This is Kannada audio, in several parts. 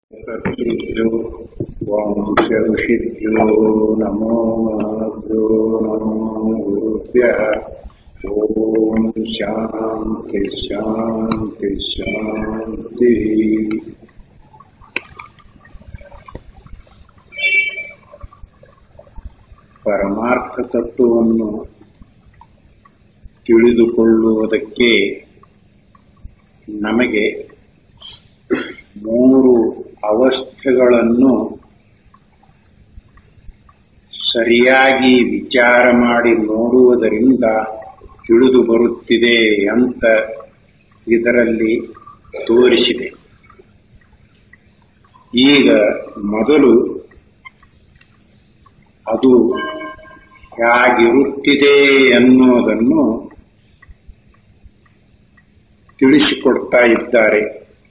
ऋषिभ्यो वंशऋषिभ्यो नमो महभ्यो नमो गुरुभ्यः ॐ शान्ति शान्ति शान्तिः ಪರಮಾರ್ಥ ತತ್ವವನ್ನು ತಿಳಿದುಕೊಳ್ಳುವುದಕ್ಕೆ ನಮಗೆ ಮೂರು ಅವಸ್ಥೆಗಳನ್ನು ಸರಿಯಾಗಿ ವಿಚಾರ ಮಾಡಿ ನೋಡುವುದರಿಂದ ತಿಳಿದು ಬರುತ್ತಿದೆ ಅಂತ ಇದರಲ್ಲಿ ತೋರಿಸಿದೆ ಈಗ ಮೊದಲು ಅದು ಹೇಗಿರುತ್ತಿದೆ ಎನ್ನುವುದನ್ನು ತಿಳಿಸಿಕೊಡ್ತಾ ಇದ್ದಾರೆ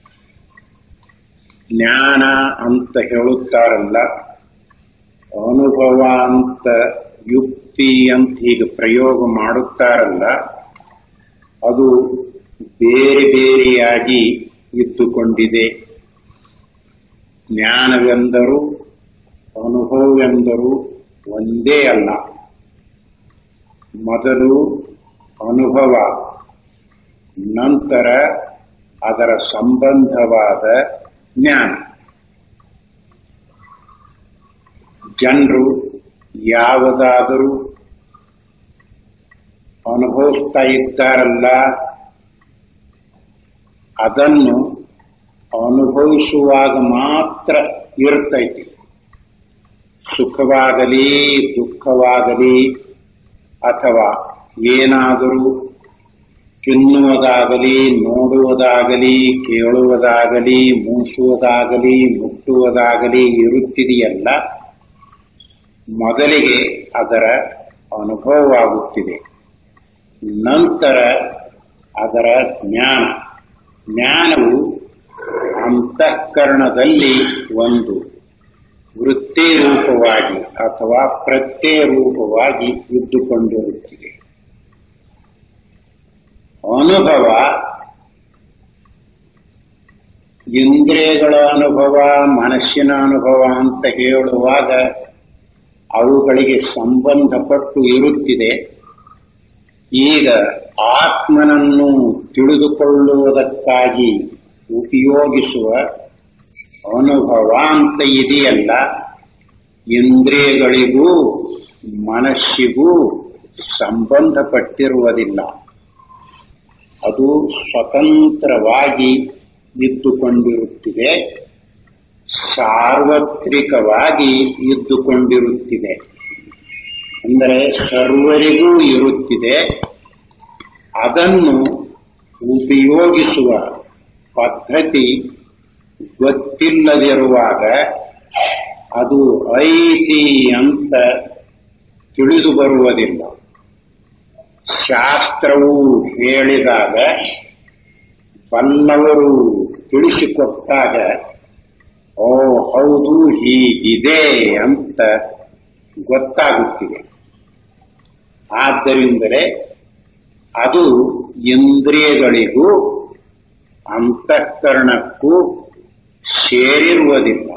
ಜ್ಞಾನ ಅಂತ ಹೇಳುತ್ತಾರಲ್ಲ ಅನುಭವ ಅಂತ ಯುಕ್ತಿ ಅಂತ ಹೀಗೆ ಪ್ರಯೋಗ ಮಾಡುತ್ತಾರಲ್ಲ ಅದು ಬೇರೆ ಬೇರೆಯಾಗಿ ಇದ್ದುಕೊಂಡಿದೆ ಜ್ಞಾನವೆಂದರೂ ಅನುಭವವೆಂದರೂ ಒಂದೇ ಅಲ್ಲ ಮೊದಲು ಅನುಭವ ನಂತರ ಅದರ ಸಂಬಂಧವಾದ ಜ್ಞಾನ ಜನರು ಯಾವುದಾದರೂ ಅನುಭವಿಸ್ತಾ ಇದ್ದಾರಲ್ಲ ಅದನ್ನು ಅನುಭವಿಸುವಾಗ ಮಾತ್ರ ಇರ್ತೈತಿ ಸುಖವಾಗಲಿ ದುಃಖವಾಗಲಿ ಅಥವಾ ಏನಾದರೂ ತಿನ್ನುವುದಾಗಲಿ ನೋಡುವುದಾಗಲಿ ಕೇಳುವುದಾಗಲಿ ಮೂಸುವುದಾಗಲಿ ಮುಟ್ಟುವುದಾಗಲಿ ಇರುತ್ತಿದೆಯಲ್ಲ ಮೊದಲಿಗೆ ಅದರ ಅನುಭವವಾಗುತ್ತಿದೆ ನಂತರ ಅದರ ಜ್ಞಾನ ಜ್ಞಾನವು ಅಂತಃಕರಣದಲ್ಲಿ ಒಂದು ವೃತ್ತಿ ರೂಪವಾಗಿ ಅಥವಾ ಪ್ರತ್ಯಯ ರೂಪವಾಗಿ ಇದ್ದುಕೊಂಡಿರುತ್ತಿದೆ ಅನುಭವ ಇಂದ್ರಿಯಗಳ ಅನುಭವ ಮನಸ್ಸಿನ ಅನುಭವ ಅಂತ ಹೇಳುವಾಗ ಅವುಗಳಿಗೆ ಸಂಬಂಧಪಟ್ಟು ಇರುತ್ತಿದೆ ಈಗ ಆತ್ಮನನ್ನು ತಿಳಿದುಕೊಳ್ಳುವುದಕ್ಕಾಗಿ ಉಪಯೋಗಿಸುವ ಅನುಭವ ಅಂತ ಇದೆಯಲ್ಲ ಇಂದ್ರಿಯಗಳಿಗೂ ಮನಸ್ಸಿಗೂ ಸಂಬಂಧಪಟ್ಟಿರುವುದಿಲ್ಲ ಅದು ಸ್ವತಂತ್ರವಾಗಿ ಇದ್ದುಕೊಂಡಿರುತ್ತಿದೆ ಸಾರ್ವತ್ರಿಕವಾಗಿ ಇದ್ದುಕೊಂಡಿರುತ್ತಿದೆ ಅಂದರೆ ಸರ್ವರಿಗೂ ಇರುತ್ತಿದೆ ಅದನ್ನು ಉಪಯೋಗಿಸುವ ಪದ್ಧತಿ ಗೊತ್ತಿಲ್ಲದಿರುವಾಗ ಅದು ಐತಿ ಅಂತ ತಿಳಿದು ಬರುವುದಿಲ್ಲ ಶಾಸ್ತ್ರವು ಹೇಳಿದಾಗ ಬಲ್ಲವರು ತಿಳಿಸಿಕೊಟ್ಟಾಗ ಓ ಹೌದು ಹೀಗಿದೆ ಅಂತ ಗೊತ್ತಾಗುತ್ತಿದೆ ಆದ್ದರಿಂದಲೇ ಅದು ಇಂದ್ರಿಯಗಳಿಗೂ ಅಂತಃಕರಣಕ್ಕೂ ಸೇರಿರುವುದಿಲ್ಲ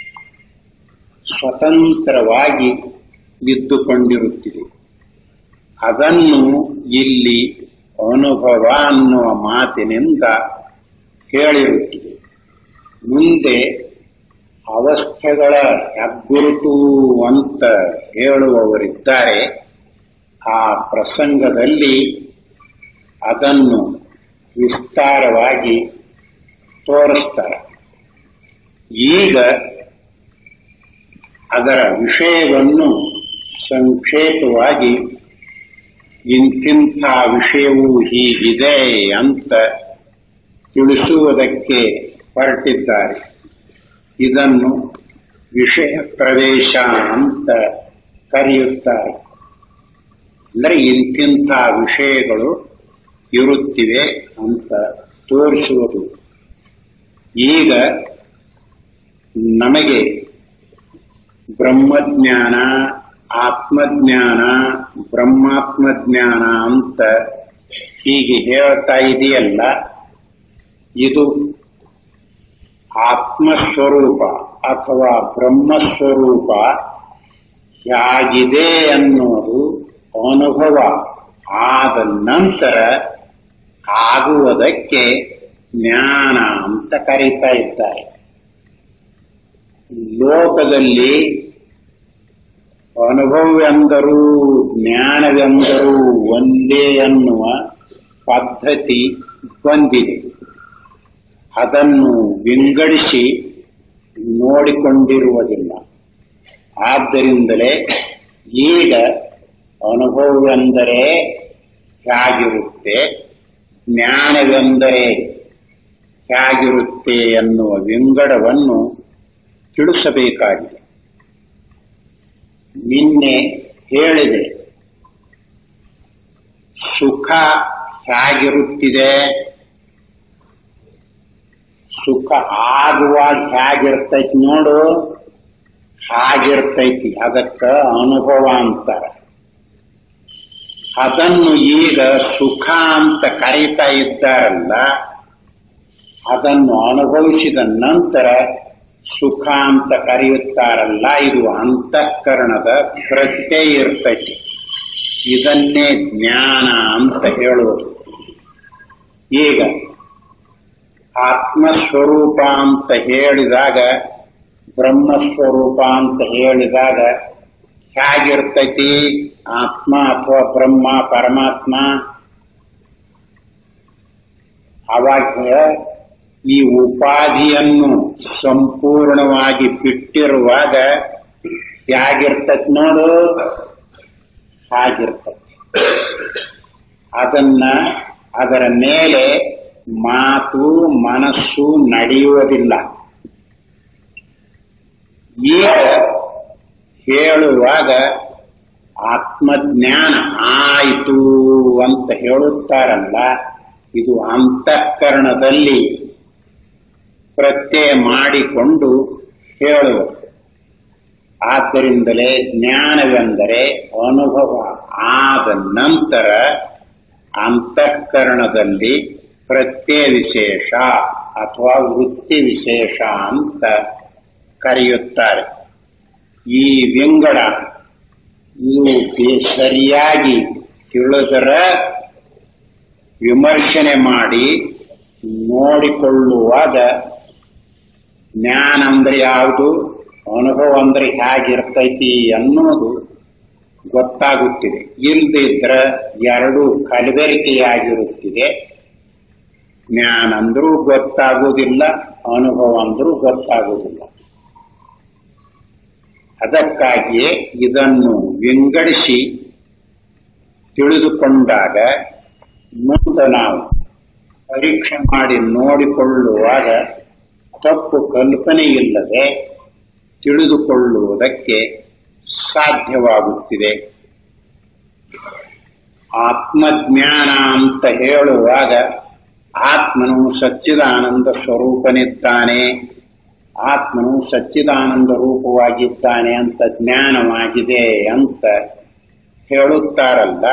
ಸ್ವತಂತ್ರವಾಗಿ ಇದ್ದುಕೊಂಡಿರುತ್ತಿದೆ ಅದನ್ನು ಇಲ್ಲಿ ಅನುಭವ ಅನ್ನುವ ಮಾತಿನಿಂದ ಹೇಳಿರುತ್ತಿದೆ ಮುಂದೆ ಅವಸ್ಥೆಗಳ ಹೆಗ್ಗುರುತು ಅಂತ ಹೇಳುವವರಿದ್ದಾರೆ ಆ ಪ್ರಸಂಗದಲ್ಲಿ ಅದನ್ನು ವಿಸ್ತಾರವಾಗಿ ತೋರಿಸ್ತಾರೆ ಈಗ ಅದರ ವಿಷಯವನ್ನು ಸಂಕ್ಷೇಪವಾಗಿ ಇಂತಿಂಥ ವಿಷಯವೂ ಹೀಗಿದೆ ಅಂತ ತಿಳಿಸುವುದಕ್ಕೆ ಹೊರಟಿದ್ದಾರೆ ಇದನ್ನು ವಿಷಯ ಪ್ರವೇಶ ಅಂತ ಕರೆಯುತ್ತಾರೆ ಅಂದರೆ ಇಂತಿಂಥ ವಿಷಯಗಳು ಇರುತ್ತಿವೆ ಅಂತ ತೋರಿಸುವುದು ಈಗ ನಮಗೆ ಬ್ರಹ್ಮಜ್ಞಾನ ಆತ್ಮಜ್ಞಾನ ಬ್ರಹ್ಮಾತ್ಮಜ್ಞಾನ ಅಂತ ಹೀಗೆ ಹೇಳ್ತಾ ಇದೆಯಲ್ಲ ಇದು ಆತ್ಮಸ್ವರೂಪ ಅಥವಾ ಬ್ರಹ್ಮಸ್ವರೂಪ ಹೇಗಿದೆ ಅನ್ನೋದು ಅನುಭವ ಆದ ನಂತರ ಆಗುವುದಕ್ಕೆ ಜ್ಞಾನ ಅಂತ ಕರೀತಾ ಇದ್ದಾರೆ ಲೋಕದಲ್ಲಿ ಅನುಭವವೆಂದರೂ ಜ್ಞಾನವೆಂದರೂ ಒಂದೇ ಅನ್ನುವ ಪದ್ಧತಿ ಬಂದಿದೆ ಅದನ್ನು ವಿಂಗಡಿಸಿ ನೋಡಿಕೊಂಡಿರುವುದಿಲ್ಲ ಆದ್ದರಿಂದಲೇ ಈಗ ಅನುಭವವೆಂದರೆ ಹೇಗಿರುತ್ತೆ ಜ್ಞಾನವೆಂದರೆ ಹೇಗಿರುತ್ತೆ ಎನ್ನುವ ವಿಂಗಡವನ್ನು ತಿಳಿಸಬೇಕಾಗಿದೆ ನಿನ್ನೆ ಹೇಳಿದೆ ಸುಖ ಹೇಗಿರುತ್ತಿದೆ ಸುಖ ಆಗುವಾಗ ಹೇಗಿರ್ತೈತಿ ನೋಡು ಹಾಗಿರ್ತೈತಿ ಅದಕ್ಕ ಅನುಭವ ಅಂತಾರೆ ಅದನ್ನು ಈಗ ಸುಖ ಅಂತ ಕರೀತಾ ಇದ್ದಾರಲ್ಲ ಅದನ್ನು ಅನುಭವಿಸಿದ ನಂತರ ಸುಖ ಅಂತ ಕರೆಯುತ್ತಾರಲ್ಲ ಇದು ಅಂತಃಕರಣದ ಪ್ರತ್ಯಯ ಇರ್ತೈತಿ ಇದನ್ನೇ ಜ್ಞಾನ ಅಂತ ಹೇಳುವುದು ಈಗ ಆತ್ಮಸ್ವರೂಪ ಅಂತ ಹೇಳಿದಾಗ ಬ್ರಹ್ಮಸ್ವರೂಪ ಅಂತ ಹೇಳಿದಾಗ ಹೇಗಿರ್ತೈತಿ ಆತ್ಮ ಅಥವಾ ಬ್ರಹ್ಮ ಪರಮಾತ್ಮ ಅವಾಗ ಈ ಉಪಾಧಿಯನ್ನು ಸಂಪೂರ್ಣವಾಗಿ ಬಿಟ್ಟಿರುವಾಗ ಹೇಗಿರ್ತೈತಿ ನೋಡು ಹಾಗಿರ್ತೈತಿ ಅದನ್ನ ಅದರ ಮೇಲೆ ಮಾತು ಮನಸ್ಸು ನಡೆಯುವುದಿಲ್ಲ ಈಗ ಹೇಳುವಾಗ ಆತ್ಮಜ್ಞಾನ ಆಯಿತು ಅಂತ ಹೇಳುತ್ತಾರಲ್ಲ ಇದು ಅಂತಃಕರಣದಲ್ಲಿ ಪ್ರತ್ಯಯ ಮಾಡಿಕೊಂಡು ಹೇಳುವುದು ಆದ್ದರಿಂದಲೇ ಜ್ಞಾನವೆಂದರೆ ಅನುಭವ ಆದ ನಂತರ ಅಂತಃಕರಣದಲ್ಲಿ ಪ್ರತ್ಯಯ ವಿಶೇಷ ಅಥವಾ ವೃತ್ತಿ ವಿಶೇಷ ಅಂತ ಕರೆಯುತ್ತಾರೆ ಈ ವಿಂಗಡ ಇವು ಸರಿಯಾಗಿ ತಿಳಿದರ ವಿಮರ್ಶನೆ ಮಾಡಿ ನೋಡಿಕೊಳ್ಳುವಾಗ ಜ್ಞಾನ ಅಂದ್ರೆ ಯಾವುದು ಅನುಭವ ಅಂದ್ರೆ ಹೇಗಿರ್ತೈತಿ ಅನ್ನೋದು ಗೊತ್ತಾಗುತ್ತಿದೆ ಇಲ್ದಿದ್ರ ಎರಡು ಕಲಬೆರಿಕೆಯಾಗಿರುತ್ತಿದೆ ಜ್ಞಾನ ಅಂದ್ರೂ ಗೊತ್ತಾಗುವುದಿಲ್ಲ ಅನುಭವ ಅಂದ್ರೂ ಗೊತ್ತಾಗುವುದಿಲ್ಲ ಅದಕ್ಕಾಗಿಯೇ ಇದನ್ನು ವಿಂಗಡಿಸಿ ತಿಳಿದುಕೊಂಡಾಗ ಮುಂದೆ ನಾವು ಪರೀಕ್ಷೆ ಮಾಡಿ ನೋಡಿಕೊಳ್ಳುವಾಗ ತಪ್ಪು ಕಲ್ಪನೆ ಇಲ್ಲದೆ ತಿಳಿದುಕೊಳ್ಳುವುದಕ್ಕೆ ಸಾಧ್ಯವಾಗುತ್ತಿದೆ ಆತ್ಮಜ್ಞಾನ ಅಂತ ಹೇಳುವಾಗ ಆತ್ಮನು ಸಚ್ಚಿದಾನಂದ ಸ್ವರೂಪನಿದ್ದಾನೆ ಆತ್ಮನು ಸಚ್ಚಿದಾನಂದ ರೂಪವಾಗಿದ್ದಾನೆ ಅಂತ ಜ್ಞಾನವಾಗಿದೆ ಅಂತ ಹೇಳುತ್ತಾರಲ್ಲ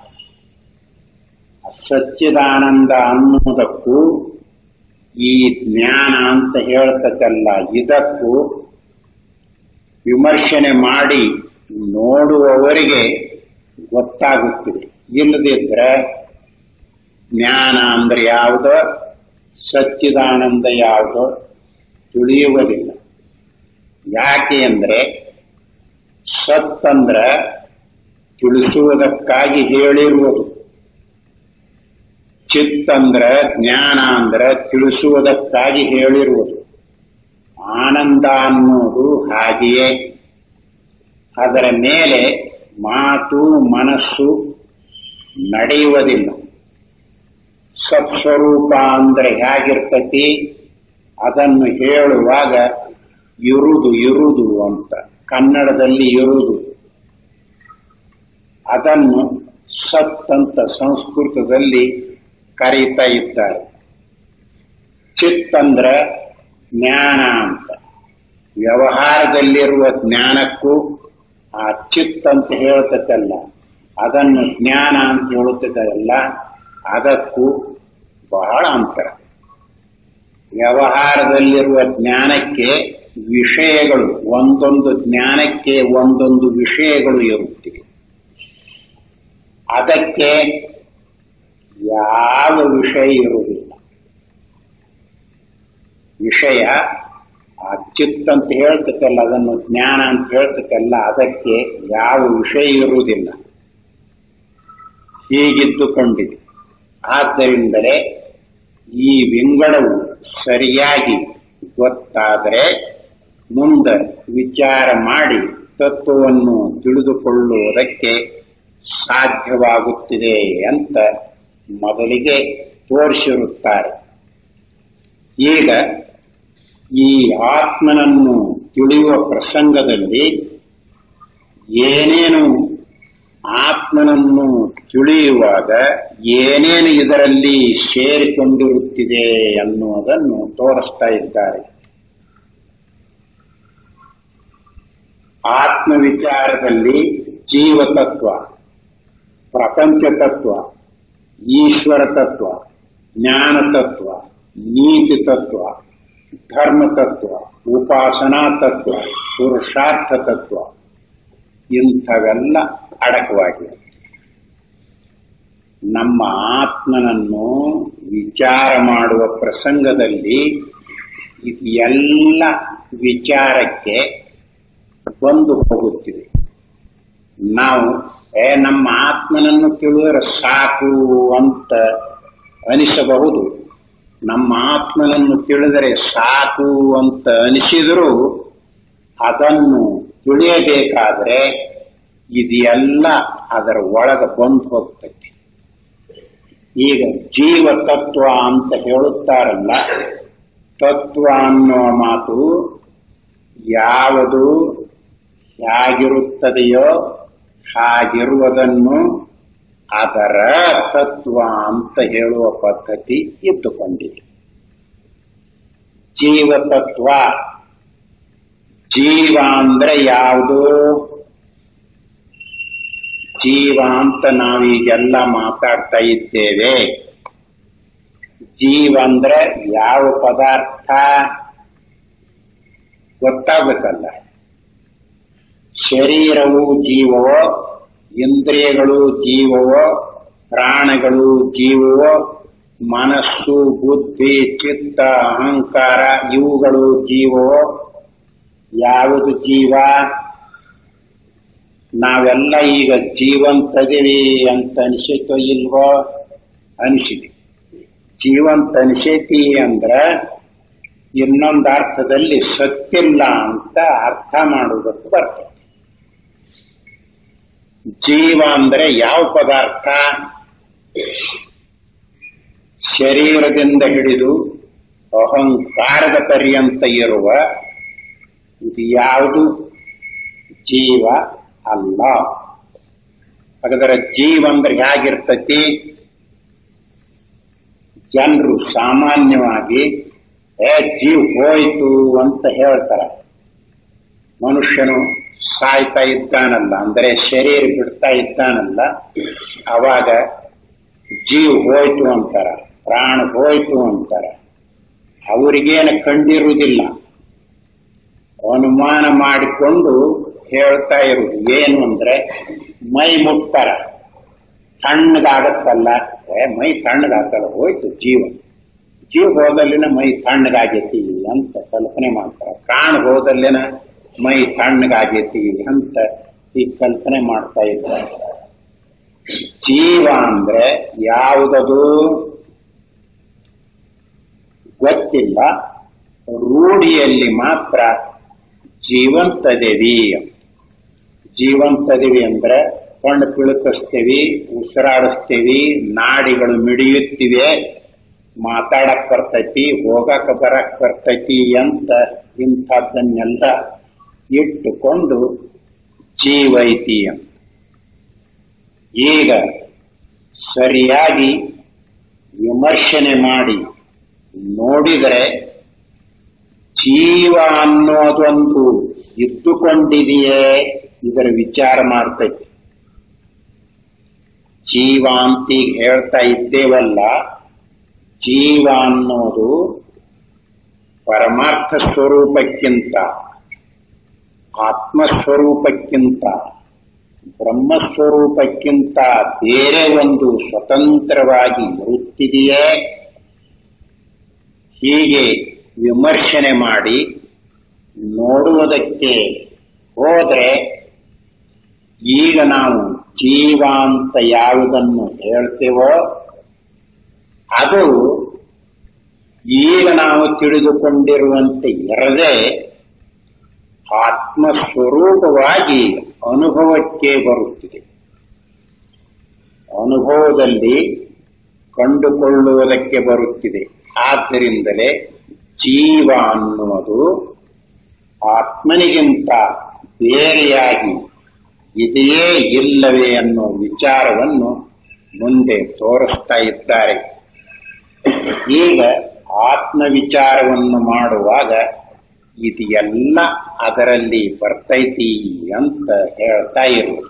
ಸಚ್ಚಿದಾನಂದ ಅನ್ನುವುದಕ್ಕೂ ಈ ಜ್ಞಾನ ಅಂತ ಹೇಳ್ತಕ್ಕಲ್ಲ ಇದಕ್ಕೂ ವಿಮರ್ಶನೆ ಮಾಡಿ ನೋಡುವವರಿಗೆ ಗೊತ್ತಾಗುತ್ತಿದೆ ಇಲ್ಲದಿದ್ರೆ ಜ್ಞಾನ ಅಂದ್ರೆ ಯಾವುದೋ ಸಚ್ಚಿದಾನಂದ ಯಾವುದೋ ತಿಳಿಯುವುದಿಲ್ಲ ಯಾಕೆ ಅಂದ್ರೆ ಸತ್ತಂದ್ರ ತಿಳಿಸುವುದಕ್ಕಾಗಿ ಹೇಳಿರುವುದು ಚಿತ್ತಂದ್ರ ಜ್ಞಾನ ಅಂದ್ರ ತಿಳಿಸುವುದಕ್ಕಾಗಿ ಹೇಳಿರುವುದು ಆನಂದ ಅನ್ನೋದು ಹಾಗೆಯೇ ಅದರ ಮೇಲೆ ಮಾತು ಮನಸ್ಸು ನಡೆಯುವುದಿಲ್ಲ ಸತ್ಸ್ವರೂಪ ಅಂದ್ರೆ ಹೇಗಿರ್ತತಿ ಅದನ್ನು ಹೇಳುವಾಗ ಇರುದು ಇರುದು ಅಂತ ಕನ್ನಡದಲ್ಲಿ ಇರುದು ಅದನ್ನು ಸತ್ ಅಂತ ಸಂಸ್ಕೃತದಲ್ಲಿ ಕರೀತಾ ಇದ್ದಾರೆ ಚಿತ್ ಅಂದ್ರ ಜ್ಞಾನ ಅಂತ ವ್ಯವಹಾರದಲ್ಲಿರುವ ಜ್ಞಾನಕ್ಕೂ ಆ ಚಿತ್ ಅಂತ ಹೇಳ್ತಕ್ಕಲ್ಲ ಅದನ್ನು ಜ್ಞಾನ ಅಂತ ಹೇಳುತ್ತದಲ್ಲ ಅದಕ್ಕೂ ಬಹಳ ಅಂತರ ವ್ಯವಹಾರದಲ್ಲಿರುವ ಜ್ಞಾನಕ್ಕೆ ವಿಷಯಗಳು ಒಂದೊಂದು ಜ್ಞಾನಕ್ಕೆ ಒಂದೊಂದು ವಿಷಯಗಳು ಇರುತ್ತಿವೆ ಅದಕ್ಕೆ ಯಾವ ವಿಷಯ ಇರುವುದಿಲ್ಲ ವಿಷಯ ಆ ಚಿತ್ತ ಅಂತ ಹೇಳ್ತಕ್ಕಲ್ಲ ಅದನ್ನು ಜ್ಞಾನ ಅಂತ ಹೇಳ್ತಕ್ಕಲ್ಲ ಅದಕ್ಕೆ ಯಾವ ವಿಷಯ ಇರುವುದಿಲ್ಲ ಹೀಗಿದ್ದುಕೊಂಡಿದೆ ಆದ್ದರಿಂದಲೇ ಈ ವಿಂಗಡವು ಸರಿಯಾಗಿ ಗೊತ್ತಾದರೆ ಮುಂದೆ ವಿಚಾರ ಮಾಡಿ ತತ್ವವನ್ನು ತಿಳಿದುಕೊಳ್ಳುವುದಕ್ಕೆ ಸಾಧ್ಯವಾಗುತ್ತಿದೆ ಅಂತ ಮೊದಲಿಗೆ ತೋರಿಸಿರುತ್ತಾರೆ ಈಗ ಈ ಆತ್ಮನನ್ನು ತಿಳಿಯುವ ಪ್ರಸಂಗದಲ್ಲಿ ಏನೇನು ಆತ್ಮನನ್ನು ತಿಳಿಯುವಾಗ ಏನೇನು ಇದರಲ್ಲಿ ಸೇರಿಕೊಂಡಿರುತ್ತಿದೆ ಅನ್ನುವುದನ್ನು ತೋರಿಸ್ತಾ ಇದ್ದಾರೆ ಆತ್ಮ ವಿಚಾರದಲ್ಲಿ ಜೀವ ತತ್ವ ಪ್ರಪಂಚ ತತ್ವ ಈಶ್ವರ ತತ್ವ ಜ್ಞಾನ ತತ್ವ ನೀತಿ ತತ್ವ ಧರ್ಮ ತತ್ವ ಉಪಾಸನಾ ತತ್ವ ಪುರುಷಾರ್ಥ ತತ್ವ ಇಂಥವೆಲ್ಲ ಅಡಕವಾಗಿವೆ ನಮ್ಮ ಆತ್ಮನನ್ನು ವಿಚಾರ ಮಾಡುವ ಪ್ರಸಂಗದಲ್ಲಿ ಇದು ಎಲ್ಲ ವಿಚಾರಕ್ಕೆ ಬಂದು ಹೋಗುತ್ತಿದೆ ನಾವು ಏ ನಮ್ಮ ಆತ್ಮನನ್ನು ತಿಳಿದರೆ ಸಾಕು ಅಂತ ಅನಿಸಬಹುದು ನಮ್ಮ ಆತ್ಮನನ್ನು ತಿಳಿದರೆ ಸಾಕು ಅಂತ ಅನಿಸಿದರೂ ಅದನ್ನು ತಿಳಿಯಬೇಕಾದ್ರೆ ಇದೆಲ್ಲ ಅದರ ಒಳಗೆ ಬಂದು ಹೋಗ್ತೈತಿ ಈಗ ಜೀವ ತತ್ವ ಅಂತ ಹೇಳುತ್ತಾರಲ್ಲ ತತ್ವ ಅನ್ನೋ ಮಾತು ಯಾವುದು ಹೇಗಿರುತ್ತದೆಯೋ ಹಾಗಿರುವುದನ್ನು ಅದರ ತತ್ವ ಅಂತ ಹೇಳುವ ಪದ್ಧತಿ ಇದ್ದುಕೊಂಡಿದೆ ಜೀವ ತತ್ವ ಜೀವ ಅಂದ್ರೆ ಯಾವುದು ಜೀವ ಅಂತ ನಾವೀಗೆಲ್ಲ ಮಾತಾಡ್ತಾ ಇದ್ದೇವೆ ಜೀವ ಅಂದ್ರೆ ಯಾವ ಪದಾರ್ಥ ಗೊತ್ತಾಗಬೇಕಲ್ಲ ಶರೀರವು ಜೀವವೋ ಇಂದ್ರಿಯಗಳು ಜೀವವೋ ಪ್ರಾಣಗಳು ಜೀವವೋ ಮನಸ್ಸು ಬುದ್ಧಿ ಚಿತ್ತ ಅಹಂಕಾರ ಇವುಗಳು ಜೀವವೋ ಯಾವುದು ಜೀವ ನಾವೆಲ್ಲ ಈಗ ಜೀವಂತದಿವಿ ಅಂತ ಅನಿಸಿತೋ ಇಲ್ವೋ ಅನಿಸಿದೆ ಜೀವಂತ ಅನಿಸೈತಿ ಅಂದ್ರ ಇನ್ನೊಂದು ಅರ್ಥದಲ್ಲಿ ಸತ್ತಿಲ್ಲ ಅಂತ ಅರ್ಥ ಮಾಡುವುದಕ್ಕೆ ಬರ್ತದೆ ಜೀವ ಅಂದ್ರೆ ಯಾವ ಪದಾರ್ಥ ಶರೀರದಿಂದ ಹಿಡಿದು ಅಹಂಕಾರದ ಪರ್ಯಂತ ಇರುವ ಇದು ಯಾವುದು ಜೀವ ಅಲ್ಲ ಹಾಗಾದ್ರೆ ಜೀವ ಅಂದ್ರೆ ಹೇಗಿರ್ತತಿ ಜನರು ಸಾಮಾನ್ಯವಾಗಿ ಏ ಜೀವ್ ಹೋಯ್ತು ಅಂತ ಹೇಳ್ತಾರೆ ಮನುಷ್ಯನು ಸಾಯ್ತಾ ಇದ್ದಾನಲ್ಲ ಅಂದರೆ ಶರೀರ ಬಿಡ್ತಾ ಇದ್ದಾನಲ್ಲ ಅವಾಗ ಜೀವ್ ಹೋಯ್ತು ಅಂತಾರ ಪ್ರಾಣ ಹೋಯ್ತು ಅಂತಾರ ಅವರಿಗೇನು ಕಂಡಿರುವುದಿಲ್ಲ ಅನುಮಾನ ಮಾಡಿಕೊಂಡು ಹೇಳ್ತಾ ಇರುವುದು ಏನು ಅಂದ್ರೆ ಮೈ ಮುಟ್ತಾರ ತಣ್ಣಗಾಗತ್ತಲ್ಲ ಏ ಮೈ ತಣ್ಣಗಾಗ್ತಲ್ಲ ಹೋಯ್ತು ಜೀವ ಜೀವ ಹೋದಲ್ಲಿನ ಮೈ ತಣ್ಣಗಾಗೈತಿ ಅಂತ ಕಲ್ಪನೆ ಮಾಡ್ತಾರ ಪ್ರಾಣ ಹೋದಲ್ಲಿನ ಮೈ ತಣ್ಣಗಾಗೈತಿ ಅಂತ ಈ ಕಲ್ಪನೆ ಮಾಡ್ತಾ ಇದ್ದಾರೆ ಜೀವ ಅಂದ್ರೆ ಯಾವುದದು ಗೊತ್ತಿಲ್ಲ ರೂಢಿಯಲ್ಲಿ ಮಾತ್ರ ಜೀವಂತದೇವಿ ಜೀವಂತದೇವಿ ಅಂದ್ರೆ ಕಣ್ಣು ಪಿಳುಕಿಸ್ತೀವಿ ಉಸಿರಾಡಿಸ್ತೀವಿ ನಾಡಿಗಳು ಮಿಡಿಯುತ್ತಿವೆ ಮಾತಾಡಕ್ ಬರ್ತೈತಿ ಹೋಗಕ್ ಬರಕ್ ಬರ್ತೈತಿ ಅಂತ ಇಂಥದ್ದನ್ನೆಲ್ಲ ಇಟ್ಟುಕೊಂಡು ಜೀವೈತಿ ಅಂತ ಈಗ ಸರಿಯಾಗಿ ವಿಮರ್ಶನೆ ಮಾಡಿ ನೋಡಿದರೆ ಜೀವ ಅನ್ನೋದೊಂದು ಇದ್ದುಕೊಂಡಿದೆಯೇ ಇದರ ವಿಚಾರ ಮಾಡ್ತೈತಿ ಜೀವ ಅಂತೀಗ ಹೇಳ್ತಾ ಇದ್ದೇವಲ್ಲ ಜೀವ ಅನ್ನೋದು ಪರಮಾರ್ಥ ಸ್ವರೂಪಕ್ಕಿಂತ ಆತ್ಮಸ್ವರೂಪಕ್ಕಿಂತ ಬ್ರಹ್ಮಸ್ವರೂಪಕ್ಕಿಂತ ಬೇರೆ ಒಂದು ಸ್ವತಂತ್ರವಾಗಿ ಇರುತ್ತಿದೆಯೇ ಹೀಗೆ ವಿಮರ್ಶನೆ ಮಾಡಿ ನೋಡುವುದಕ್ಕೆ ಹೋದ್ರೆ ಈಗ ನಾವು ಜೀವ ಅಂತ ಯಾವುದನ್ನು ಹೇಳ್ತೇವೋ ಅದು ಈಗ ನಾವು ತಿಳಿದುಕೊಂಡಿರುವಂತೆ ಇರದೆ ಆತ್ಮಸ್ವರೂಪವಾಗಿ ಅನುಭವಕ್ಕೆ ಬರುತ್ತಿದೆ ಅನುಭವದಲ್ಲಿ ಕಂಡುಕೊಳ್ಳುವುದಕ್ಕೆ ಬರುತ್ತಿದೆ ಆದ್ದರಿಂದಲೇ ಜೀವ ಅನ್ನುವುದು ಆತ್ಮನಿಗಿಂತ ಬೇರೆಯಾಗಿ ಇದೆಯೇ ಇಲ್ಲವೇ ಅನ್ನೋ ವಿಚಾರವನ್ನು ಮುಂದೆ ತೋರಿಸ್ತಾ ಇದ್ದಾರೆ ಈಗ ಆತ್ಮ ವಿಚಾರವನ್ನು ಮಾಡುವಾಗ ಇದು ಎಲ್ಲ ಅದರಲ್ಲಿ ಬರ್ತೈತಿ ಅಂತ ಹೇಳ್ತಾ ಇರುವುದು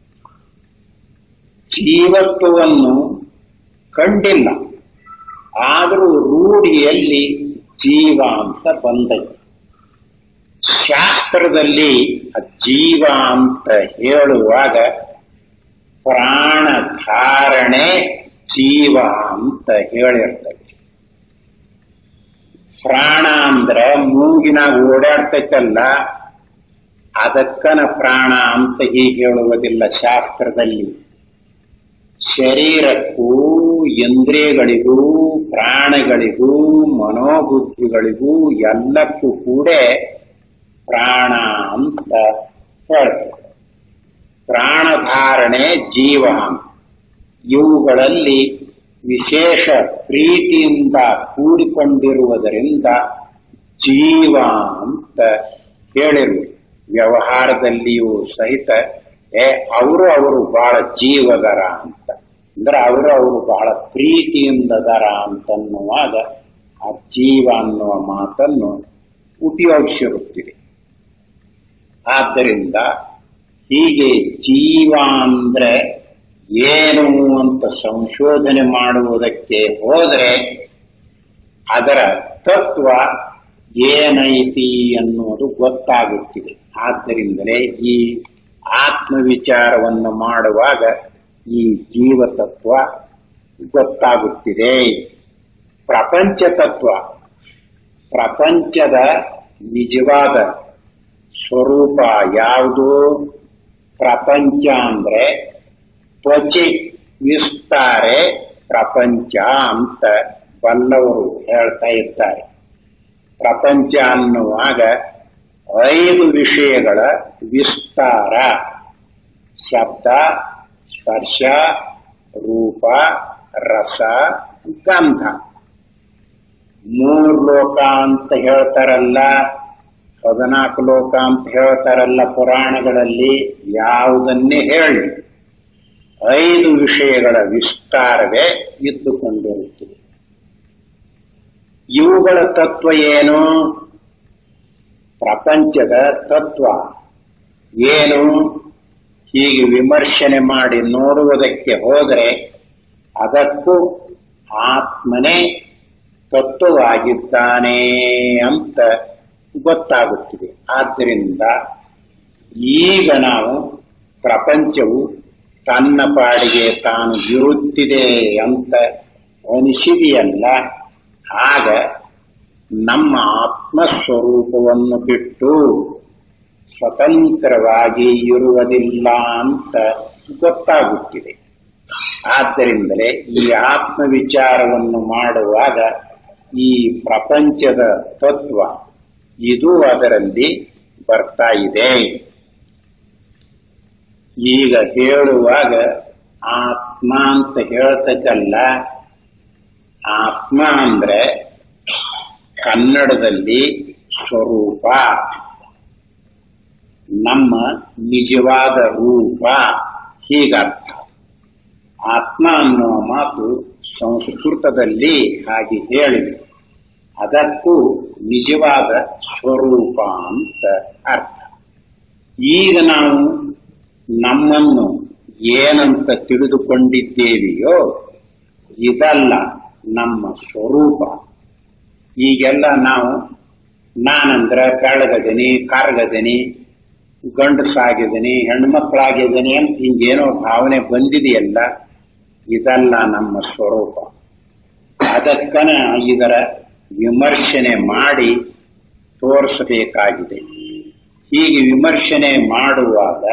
ಜೀವತ್ವವನ್ನು ಕಂಡಿಲ್ಲ ಆದರೂ ರೂಢಿಯಲ್ಲಿ ಜೀವ ಅಂತ ಬಂದೈತಿ ಶಾಸ್ತ್ರದಲ್ಲಿ ಆ ಜೀವ ಅಂತ ಹೇಳುವಾಗ ಪ್ರಾಣ ಧಾರಣೆ ಜೀವ ಅಂತ ಹೇಳಿರ್ತೈತಿ ಪ್ರಾಣ ಅಂದ್ರೆ ಮೂಗಿನಾಗ ಓಡಾಡ್ತೈತಲ್ಲ ಅದಕ್ಕನ ಪ್ರಾಣ ಅಂತ ಹೀಗೆ ಹೇಳುವುದಿಲ್ಲ ಶಾಸ್ತ್ರದಲ್ಲಿ ಶರೀರಕ್ಕೂ ಇಂದ್ರಿಯಗಳಿಗೂ ಪ್ರಾಣಗಳಿಗೂ ಮನೋಬುದ್ಧಿಗಳಿಗೂ ಎಲ್ಲಕ್ಕೂ ಕೂಡ ಪ್ರಾಣ ಅಂತ ಹೇಳ್ತಾರೆ ಪ್ರಾಣಧಾರಣೆ ಜೀವ ಇವುಗಳಲ್ಲಿ ವಿಶೇಷ ಪ್ರೀತಿಯಿಂದ ಕೂಡಿಕೊಂಡಿರುವುದರಿಂದ ಜೀವ ಅಂತ ಹೇಳಿರು ವ್ಯವಹಾರದಲ್ಲಿಯೂ ಸಹಿತ ಏ ಅವರು ಅವರು ಬಹಳ ಜೀವದರ ಅಂತ ಅಂದ್ರೆ ಅವರು ಅವರು ಬಹಳ ಪ್ರೀತಿಯಿಂದದರ ಅಂತನ್ನುವಾಗ ಆ ಜೀವ ಅನ್ನುವ ಮಾತನ್ನು ಉಪಯೋಗಿಸಿರುತ್ತಿದೆ ಆದ್ದರಿಂದ ಹೀಗೆ ಜೀವ ಅಂದ್ರೆ ಏನು ಅಂತ ಸಂಶೋಧನೆ ಮಾಡುವುದಕ್ಕೆ ಹೋದರೆ ಅದರ ತತ್ವ ಏನೈತಿ ಅನ್ನುವುದು ಗೊತ್ತಾಗುತ್ತಿದೆ ಆದ್ದರಿಂದಲೇ ಈ ಆತ್ಮ ವಿಚಾರವನ್ನು ಮಾಡುವಾಗ ಈ ಜೀವ ತತ್ವ ಗೊತ್ತಾಗುತ್ತಿದೆ ಪ್ರಪಂಚ ತತ್ವ ಪ್ರಪಂಚದ ನಿಜವಾದ ಸ್ವರೂಪ ಯಾವುದು ಪ್ರಪಂಚ ಅಂದ್ರೆ ತ್ವಚೆ ವಿಸ್ತಾರೆ ಪ್ರಪಂಚ ಅಂತ ಬಲ್ಲವರು ಹೇಳ್ತಾ ಇದ್ದಾರೆ ಪ್ರಪಂಚ ಅನ್ನುವಾಗ ಐದು ವಿಷಯಗಳ ವಿಸ್ತಾರ ಶಬ್ದ ಸ್ಪರ್ಶ ರೂಪ ರಸ ಗಂಧ ಮೂರು ಲೋಕ ಅಂತ ಹೇಳ್ತಾರಲ್ಲ ಹದಿನಾಲ್ಕು ಲೋಕ ಅಂತ ಹೇಳ್ತಾರಲ್ಲ ಪುರಾಣಗಳಲ್ಲಿ ಯಾವುದನ್ನೇ ಹೇಳಿ ಐದು ವಿಷಯಗಳ ವಿಸ್ತಾರವೇ ಇದ್ದುಕೊಂಡಿರುತ್ತದೆ ಇವುಗಳ ತತ್ವ ಏನು ಪ್ರಪಂಚದ ತತ್ವ ಏನು ಹೀಗೆ ವಿಮರ್ಶನೆ ಮಾಡಿ ನೋಡುವುದಕ್ಕೆ ಹೋದರೆ ಅದಕ್ಕೂ ಆತ್ಮನೇ ತತ್ವವಾಗಿದ್ದಾನೆ ಅಂತ ಗೊತ್ತಾಗುತ್ತಿದೆ ಆದ್ದರಿಂದ ಈಗ ನಾವು ಪ್ರಪಂಚವು ತನ್ನ ಪಾಡಿಗೆ ತಾನು ಇರುತ್ತಿದೆ ಅಂತ ಅನಿಸಿದೆಯಲ್ಲ ಆಗ ನಮ್ಮ ಆತ್ಮಸ್ವರೂಪವನ್ನು ಬಿಟ್ಟು ಸ್ವತಂತ್ರವಾಗಿ ಇರುವುದಿಲ್ಲ ಅಂತ ಗೊತ್ತಾಗುತ್ತಿದೆ ಆದ್ದರಿಂದಲೇ ಈ ಆತ್ಮ ವಿಚಾರವನ್ನು ಮಾಡುವಾಗ ಈ ಪ್ರಪಂಚದ ತತ್ವ ಇದು ಅದರಲ್ಲಿ ಬರ್ತಾ ಇದೆ ಈಗ ಹೇಳುವಾಗ ಆತ್ಮ ಅಂತ ಹೇಳ್ತಕ್ಕಲ್ಲ ಆತ್ಮ ಅಂದ್ರೆ ಕನ್ನಡದಲ್ಲಿ ಸ್ವರೂಪ ನಮ್ಮ ನಿಜವಾದ ರೂಪ ಹೀಗರ್ಥ ಆತ್ಮ ಅನ್ನುವ ಮಾತು ಸಂಸ್ಕೃತದಲ್ಲಿ ಹಾಗೆ ಹೇಳಿದೆ ಅದಕ್ಕೂ ನಿಜವಾದ ಸ್ವರೂಪ ಅಂತ ಅರ್ಥ ಈಗ ನಾವು ನಮ್ಮನ್ನು ಏನಂತ ತಿಳಿದುಕೊಂಡಿದ್ದೇವೆಯೋ ಇದಲ್ಲ ನಮ್ಮ ಸ್ವರೂಪ ಈಗೆಲ್ಲ ನಾವು ನಾನಂದ್ರ ಬೆಳಗದೀನಿ ಕಾರ್ಗದೀನಿ ಗಂಡಸಾಗಿದ್ದೀನಿ ಹೆಣ್ಮಕ್ಳಾಗಿದ್ದೀನಿ ಅಂತ ಹಿಂಗೇನೋ ಭಾವನೆ ಬಂದಿದೆಯಲ್ಲ ಇದಲ್ಲ ನಮ್ಮ ಸ್ವರೂಪ ಅದಕ್ಕನ ಇದರ ವಿಮರ್ಶನೆ ಮಾಡಿ ತೋರಿಸಬೇಕಾಗಿದೆ ಹೀಗೆ ವಿಮರ್ಶನೆ ಮಾಡುವಾಗ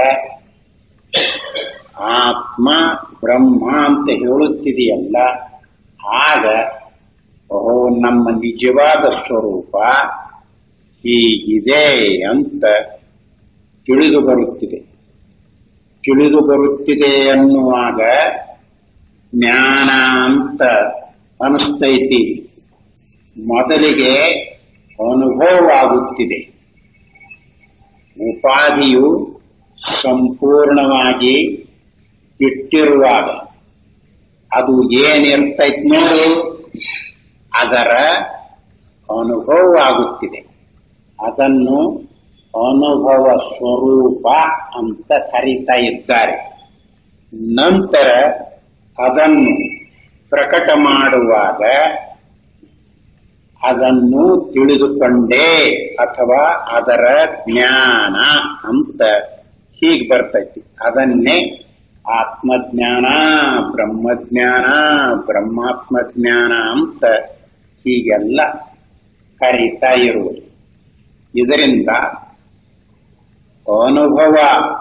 ಆತ್ಮ ಬ್ರಹ್ಮ ಅಂತ ಹೇಳುತ್ತಿದೆಯಲ್ಲ ಆಗ ಓಹೋ ನಮ್ಮ ನಿಜವಾದ ಸ್ವರೂಪ ಹೀಗಿದೆ ಅಂತ ತಿಳಿದು ಬರುತ್ತಿದೆ ತಿಳಿದು ಬರುತ್ತಿದೆ ಅನ್ನುವಾಗ ಜ್ಞಾನ ಅಂತ ಅನಿಸ್ತೈತಿ ಮೊದಲಿಗೆ ಅನುಭವವಾಗುತ್ತಿದೆ ಉಪಾಧಿಯು ಸಂಪೂರ್ಣವಾಗಿ ಇಟ್ಟಿರುವಾಗ ಅದು ಏನಿರ್ತೈತ್ ನೋಡು ಅದರ ಅನುಭವ ಆಗುತ್ತಿದೆ ಅದನ್ನು ಅನುಭವ ಸ್ವರೂಪ ಅಂತ ಕರೀತಾ ಇದ್ದಾರೆ ನಂತರ ಅದನ್ನು ಪ್ರಕಟ ಮಾಡುವಾಗ ಅದನ್ನು ತಿಳಿದುಕೊಂಡೇ ಅಥವಾ ಅದರ ಜ್ಞಾನ ಅಂತ ಹೀಗೆ ಬರ್ತೈತಿ ಅದನ್ನೇ ಆತ್ಮಜ್ಞಾನ ಬ್ರಹ್ಮಜ್ಞಾನ ಬ್ರಹ್ಮಾತ್ಮ ಜ್ಞಾನ ಅಂತ ಹೀಗೆಲ್ಲ ಕರೀತಾ ಇರುವುದು ಇದರಿಂದ ಅನುಭವ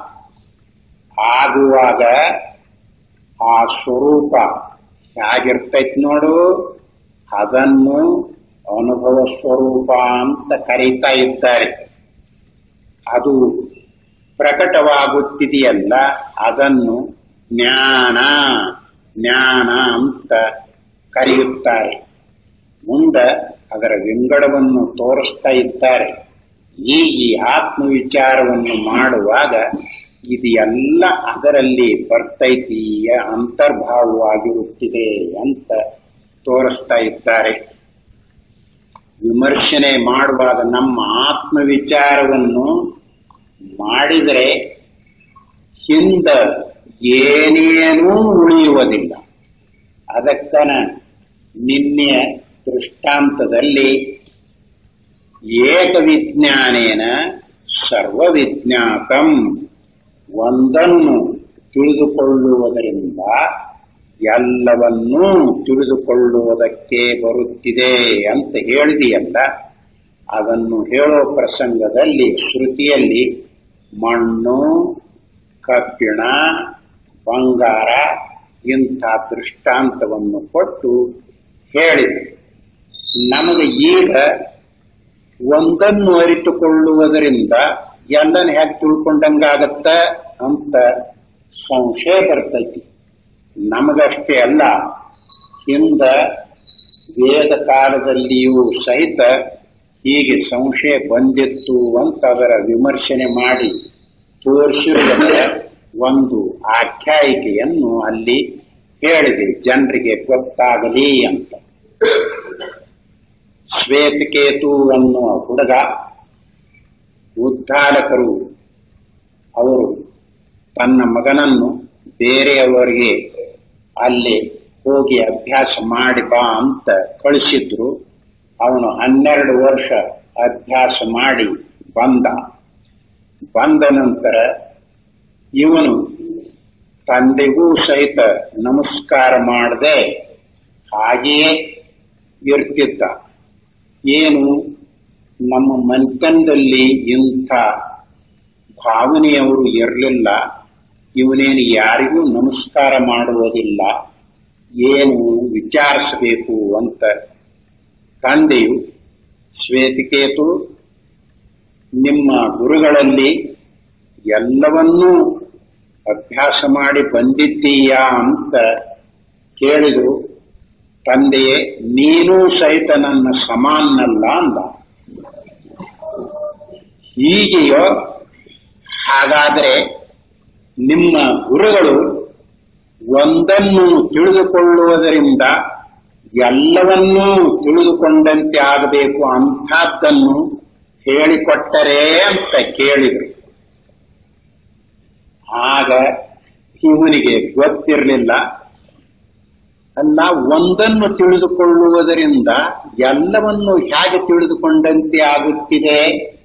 ಆಗುವಾಗ ಆ ಸ್ವರೂಪ ಹೇಗಿರ್ತೈತಿ ನೋಡು ಅದನ್ನು ಅನುಭವ ಸ್ವರೂಪ ಅಂತ ಕರೀತಾ ಇದ್ದಾರೆ ಅದು ಪ್ರಕಟವಾಗುತ್ತಿದೆಯಲ್ಲ ಅದನ್ನು ಜ್ಞಾನ ಜ್ಞಾನ ಅಂತ ಕರೆಯುತ್ತಾರೆ ಮುಂದೆ ಅದರ ವಿಂಗಡವನ್ನು ತೋರಿಸ್ತಾ ಇದ್ದಾರೆ ಈ ಈ ಆತ್ಮವಿಚಾರವನ್ನು ಮಾಡುವಾಗ ಇದು ಎಲ್ಲ ಅದರಲ್ಲಿ ಬರ್ತೈತಿ ಅಂತರ್ಭಾವವಾಗಿರುತ್ತಿದೆ ಅಂತ ತೋರಿಸ್ತಾ ಇದ್ದಾರೆ ವಿಮರ್ಶನೆ ಮಾಡುವಾಗ ನಮ್ಮ ಆತ್ಮವಿಚಾರವನ್ನು ಮಾಡಿದರೆ ಹಿಂದ ಏನೇನೂ ಉಳಿಯುವುದಿಲ್ಲ ಅದಕ್ಕನ ನಿನ್ನೆಯ ದೃಷ್ಟಾಂತದಲ್ಲಿ ಏಕವಿಜ್ಞಾನೇನ ಸರ್ವವಿಜ್ಞಾತಂ ಒಂದನ್ನು ತಿಳಿದುಕೊಳ್ಳುವುದರಿಂದ ಎಲ್ಲವನ್ನೂ ತಿಳಿದುಕೊಳ್ಳುವುದಕ್ಕೆ ಬರುತ್ತಿದೆ ಅಂತ ಹೇಳಿದೆಯಲ್ಲ ಅದನ್ನು ಹೇಳೋ ಪ್ರಸಂಗದಲ್ಲಿ ಶ್ರುತಿಯಲ್ಲಿ ಮಣ್ಣು ಕಬ್ಬಿಣ ಬಂಗಾರ ಇಂಥ ದೃಷ್ಟಾಂತವನ್ನು ಕೊಟ್ಟು ಹೇಳಿದೆ ನಮಗೆ ಈಗ ಒಂದನ್ನು ಅರಿತುಕೊಳ್ಳುವುದರಿಂದ ಎಲ್ಲನ ಹೇಗೆ ತಿಳ್ಕೊಂಡಂಗಾಗತ್ತ ಅಂತ ಸಂಶಯ ಬರ್ತೈತಿ ನಮಗಷ್ಟೇ ಅಲ್ಲ ಹಿಂದ ವೇದ ಕಾಲದಲ್ಲಿಯೂ ಸಹಿತ ಹೀಗೆ ಸಂಶಯ ಬಂದಿತ್ತು ಅಂತ ಅದರ ವಿಮರ್ಶನೆ ಮಾಡಿ ತೋರಿಸಿರುವುದರ ಒಂದು ಆಖ್ಯಾಯಿಕೆಯನ್ನು ಅಲ್ಲಿ ಹೇಳಿದೆ ಜನರಿಗೆ ಗೊತ್ತಾಗಲಿ ಅಂತ ಶ್ವೇತಕೇತು ಅನ್ನುವ ಹುಡುಗ ಉದ್ಧಾರಕರು ಅವರು ತನ್ನ ಮಗನನ್ನು ಬೇರೆಯವರಿಗೆ ಅಲ್ಲಿ ಹೋಗಿ ಅಭ್ಯಾಸ ಮಾಡಿ ಬಾ ಅಂತ ಕಳಿಸಿದ್ರು ಅವನು ಹನ್ನೆರಡು ವರ್ಷ ಅಭ್ಯಾಸ ಮಾಡಿ ಬಂದ ಬಂದ ನಂತರ ಇವನು ತಂದೆಗೂ ಸಹಿತ ನಮಸ್ಕಾರ ಮಾಡದೆ ಹಾಗೆಯೇ ಇರ್ತಿದ್ದ ಏನು ನಮ್ಮ ಮನೆತನದಲ್ಲಿ ಇಂಥ ಭಾವನೆಯವರು ಇರಲಿಲ್ಲ ಇವನೇನು ಯಾರಿಗೂ ನಮಸ್ಕಾರ ಮಾಡುವುದಿಲ್ಲ ಏನು ವಿಚಾರಿಸಬೇಕು ಅಂತ ತಂದೆಯು ಶ್ವೇತಕೇತು ನಿಮ್ಮ ಗುರುಗಳಲ್ಲಿ ಎಲ್ಲವನ್ನೂ ಅಭ್ಯಾಸ ಮಾಡಿ ಬಂದಿದ್ದೀಯಾ ಅಂತ ಕೇಳಿದ್ರು ತಂದೆಯೇ ನೀನೂ ಸಹಿತ ನನ್ನ ಸಮಾನಲ್ಲ ಅಂದ ಹೀಗೆಯೋ ಹಾಗಾದರೆ ನಿಮ್ಮ ಗುರುಗಳು ಒಂದನ್ನು ತಿಳಿದುಕೊಳ್ಳುವುದರಿಂದ ಎಲ್ಲವನ್ನೂ ತಿಳಿದುಕೊಂಡಂತೆ ಆಗಬೇಕು ಅಂಥದ್ದನ್ನು ಹೇಳಿಕೊಟ್ಟರೇ ಅಂತ ಕೇಳಿದರು ಆಗ ಇವನಿಗೆ ಗೊತ್ತಿರಲಿಲ್ಲ ಅಲ್ಲ ಒಂದನ್ನು ತಿಳಿದುಕೊಳ್ಳುವುದರಿಂದ ಎಲ್ಲವನ್ನು ಹೇಗೆ ತಿಳಿದುಕೊಂಡಂತೆ ಆಗುತ್ತಿದೆ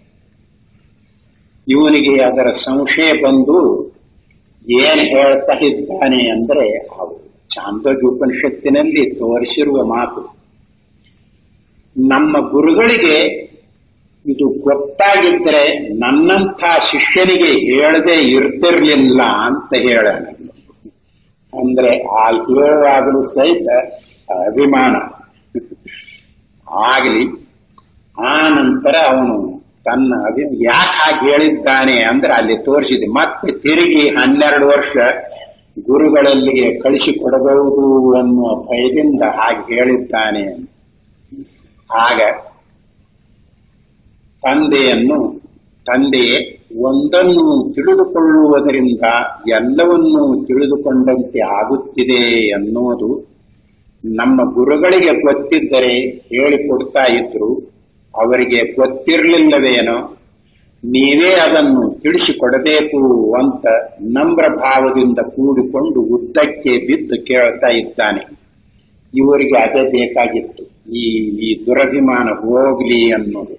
ಇವನಿಗೆ ಅದರ ಸಂಶಯ ಬಂದು ಏನ್ ಹೇಳ್ತಾ ಇದ್ದಾನೆ ಅಂದ್ರೆ ಅವು ಚಾಂದೋಗ್ಯ ಉಪನಿಷತ್ತಿನಲ್ಲಿ ತೋರಿಸಿರುವ ಮಾತು ನಮ್ಮ ಗುರುಗಳಿಗೆ ಇದು ಗೊತ್ತಾಗಿದ್ರೆ ನನ್ನಂಥ ಶಿಷ್ಯನಿಗೆ ಹೇಳದೆ ಇರ್ತಿರ್ಲಿಲ್ಲ ಅಂತ ಹೇಳ ಅಂದ್ರೆ ಆ ಹೇಳುವಾಗಲೂ ಸಹಿತ ಅಭಿಮಾನ ಆಗಲಿ ಆ ನಂತರ ಅವನು ತನ್ನ ಅಭಿ ಯಾಕೆ ಹಾಗೆ ಹೇಳಿದ್ದಾನೆ ಅಂದ್ರೆ ಅಲ್ಲಿ ತೋರಿಸಿದೆ ಮತ್ತೆ ತಿರುಗಿ ಹನ್ನೆರಡು ವರ್ಷ ಗುರುಗಳಲ್ಲಿಗೆ ಕಳಿಸಿಕೊಡಬಹುದು ಅನ್ನುವ ಭಯದಿಂದ ಹಾಗೆ ಹೇಳಿದ್ದಾನೆ ಆಗ ತಂದೆಯನ್ನು ತಂದೆಯೇ ಒಂದನ್ನು ತಿಳಿದುಕೊಳ್ಳುವುದರಿಂದ ಎಲ್ಲವನ್ನೂ ತಿಳಿದುಕೊಂಡಂತೆ ಆಗುತ್ತಿದೆ ಅನ್ನೋದು ನಮ್ಮ ಗುರುಗಳಿಗೆ ಗೊತ್ತಿದ್ದರೆ ಹೇಳಿಕೊಡ್ತಾ ಇದ್ರು ಅವರಿಗೆ ಗೊತ್ತಿರಲಿಲ್ಲವೇನೋ ನೀವೇ ಅದನ್ನು ತಿಳಿಸಿಕೊಡಬೇಕು ಅಂತ ನಮ್ರ ಭಾವದಿಂದ ಕೂಡಿಕೊಂಡು ಉದ್ದಕ್ಕೆ ಬಿದ್ದು ಕೇಳ್ತಾ ಇದ್ದಾನೆ ಇವರಿಗೆ ಅದೇ ಬೇಕಾಗಿತ್ತು ಈ ಈ ದುರಭಿಮಾನ ಹೋಗ್ಲಿ ಅನ್ನೋದು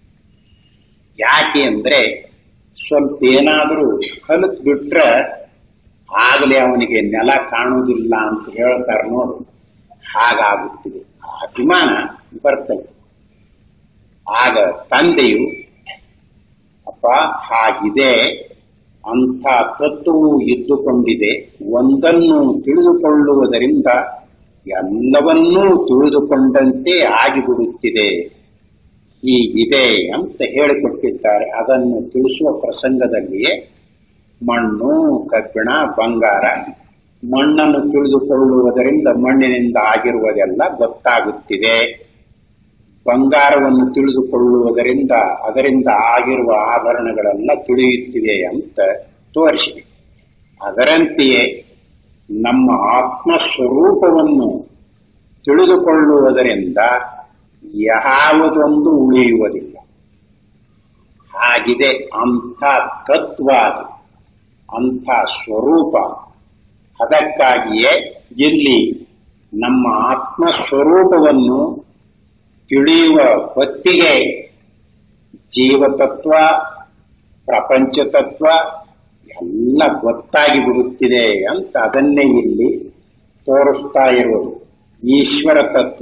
ಯಾಕೆ ಅಂದ್ರೆ ಸ್ವಲ್ಪ ಏನಾದರೂ ಕಲಿತು ಬಿಟ್ರೆ ಆಗಲೇ ಅವನಿಗೆ ನೆಲ ಕಾಣುವುದಿಲ್ಲ ಅಂತ ಹೇಳ್ತಾರೆ ನೋಡು ಹಾಗಾಗುತ್ತಿದೆ ಆ ಅಭಿಮಾನ ಬರ್ತದೆ ಆಗ ತಂದೆಯು ಅಪ್ಪ ಹಾಗಿದೆ ಅಂಥ ತತ್ವವು ಇದ್ದುಕೊಂಡಿದೆ ಒಂದನ್ನು ತಿಳಿದುಕೊಳ್ಳುವುದರಿಂದ ಎಲ್ಲವನ್ನೂ ತಿಳಿದುಕೊಂಡಂತೆ ಆಗಿಬಿಡುತ್ತಿದೆ ಹೀಗಿದೆ ಅಂತ ಹೇಳಿಕೊಟ್ಟಿದ್ದಾರೆ ಅದನ್ನು ತಿಳಿಸುವ ಪ್ರಸಂಗದಲ್ಲಿಯೇ ಮಣ್ಣು ಕಬ್ಬಿಣ ಬಂಗಾರ ಮಣ್ಣನ್ನು ತಿಳಿದುಕೊಳ್ಳುವುದರಿಂದ ಮಣ್ಣಿನಿಂದ ಆಗಿರುವುದೆಲ್ಲ ಗೊತ್ತಾಗುತ್ತಿದೆ ಬಂಗಾರವನ್ನು ತಿಳಿದುಕೊಳ್ಳುವುದರಿಂದ ಅದರಿಂದ ಆಗಿರುವ ಆಭರಣಗಳೆಲ್ಲ ತಿಳಿಯುತ್ತಿವೆ ಅಂತ ತೋರಿಸಿದೆ ಅದರಂತೆಯೇ ನಮ್ಮ ಆತ್ಮ ಸ್ವರೂಪವನ್ನು ತಿಳಿದುಕೊಳ್ಳುವುದರಿಂದ ಯಾವುದೊಂದು ಉಳಿಯುವುದಿಲ್ಲ ಹಾಗಿದೆ ಅಂಥ ತತ್ವ ಅದು ಅಂಥ ಸ್ವರೂಪ ಅದಕ್ಕಾಗಿಯೇ ಇಲ್ಲಿ ನಮ್ಮ ಆತ್ಮ ಸ್ವರೂಪವನ್ನು ತಿಳಿಯುವ ಹೊತ್ತಿಗೆ ಜೀವತತ್ವ ಪ್ರಪಂಚ ತತ್ವ ಎಲ್ಲ ಗೊತ್ತಾಗಿ ಬಿಡುತ್ತಿದೆ ಅಂತ ಅದನ್ನೇ ಇಲ್ಲಿ ತೋರಿಸ್ತಾ ಇರುವುದು ಈಶ್ವರ ತತ್ವ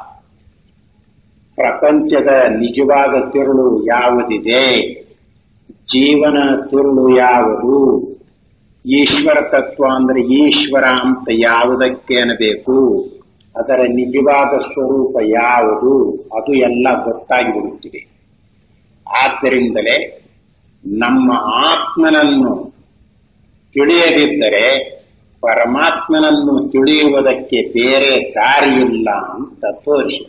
ಪ್ರಪಂಚದ ನಿಜವಾದ ತಿರುಳು ಯಾವುದಿದೆ ಜೀವನ ತಿರುಳು ಯಾವುದು ಈಶ್ವರ ತತ್ವ ಅಂದ್ರೆ ಈಶ್ವರ ಅಂತ ಯಾವುದಕ್ಕೆ ಅನ್ನಬೇಕು ಅದರ ನಿಜವಾದ ಸ್ವರೂಪ ಯಾವುದು ಅದು ಎಲ್ಲ ಗೊತ್ತಾಗಿ ಬಿಡುತ್ತಿದೆ ಆದ್ದರಿಂದಲೇ ನಮ್ಮ ಆತ್ಮನನ್ನು ತಿಳಿಯದಿದ್ದರೆ ಪರಮಾತ್ಮನನ್ನು ತಿಳಿಯುವುದಕ್ಕೆ ಬೇರೆ ದಾರಿಯಿಲ್ಲ ಅಂತ ತೋರಿಸಿ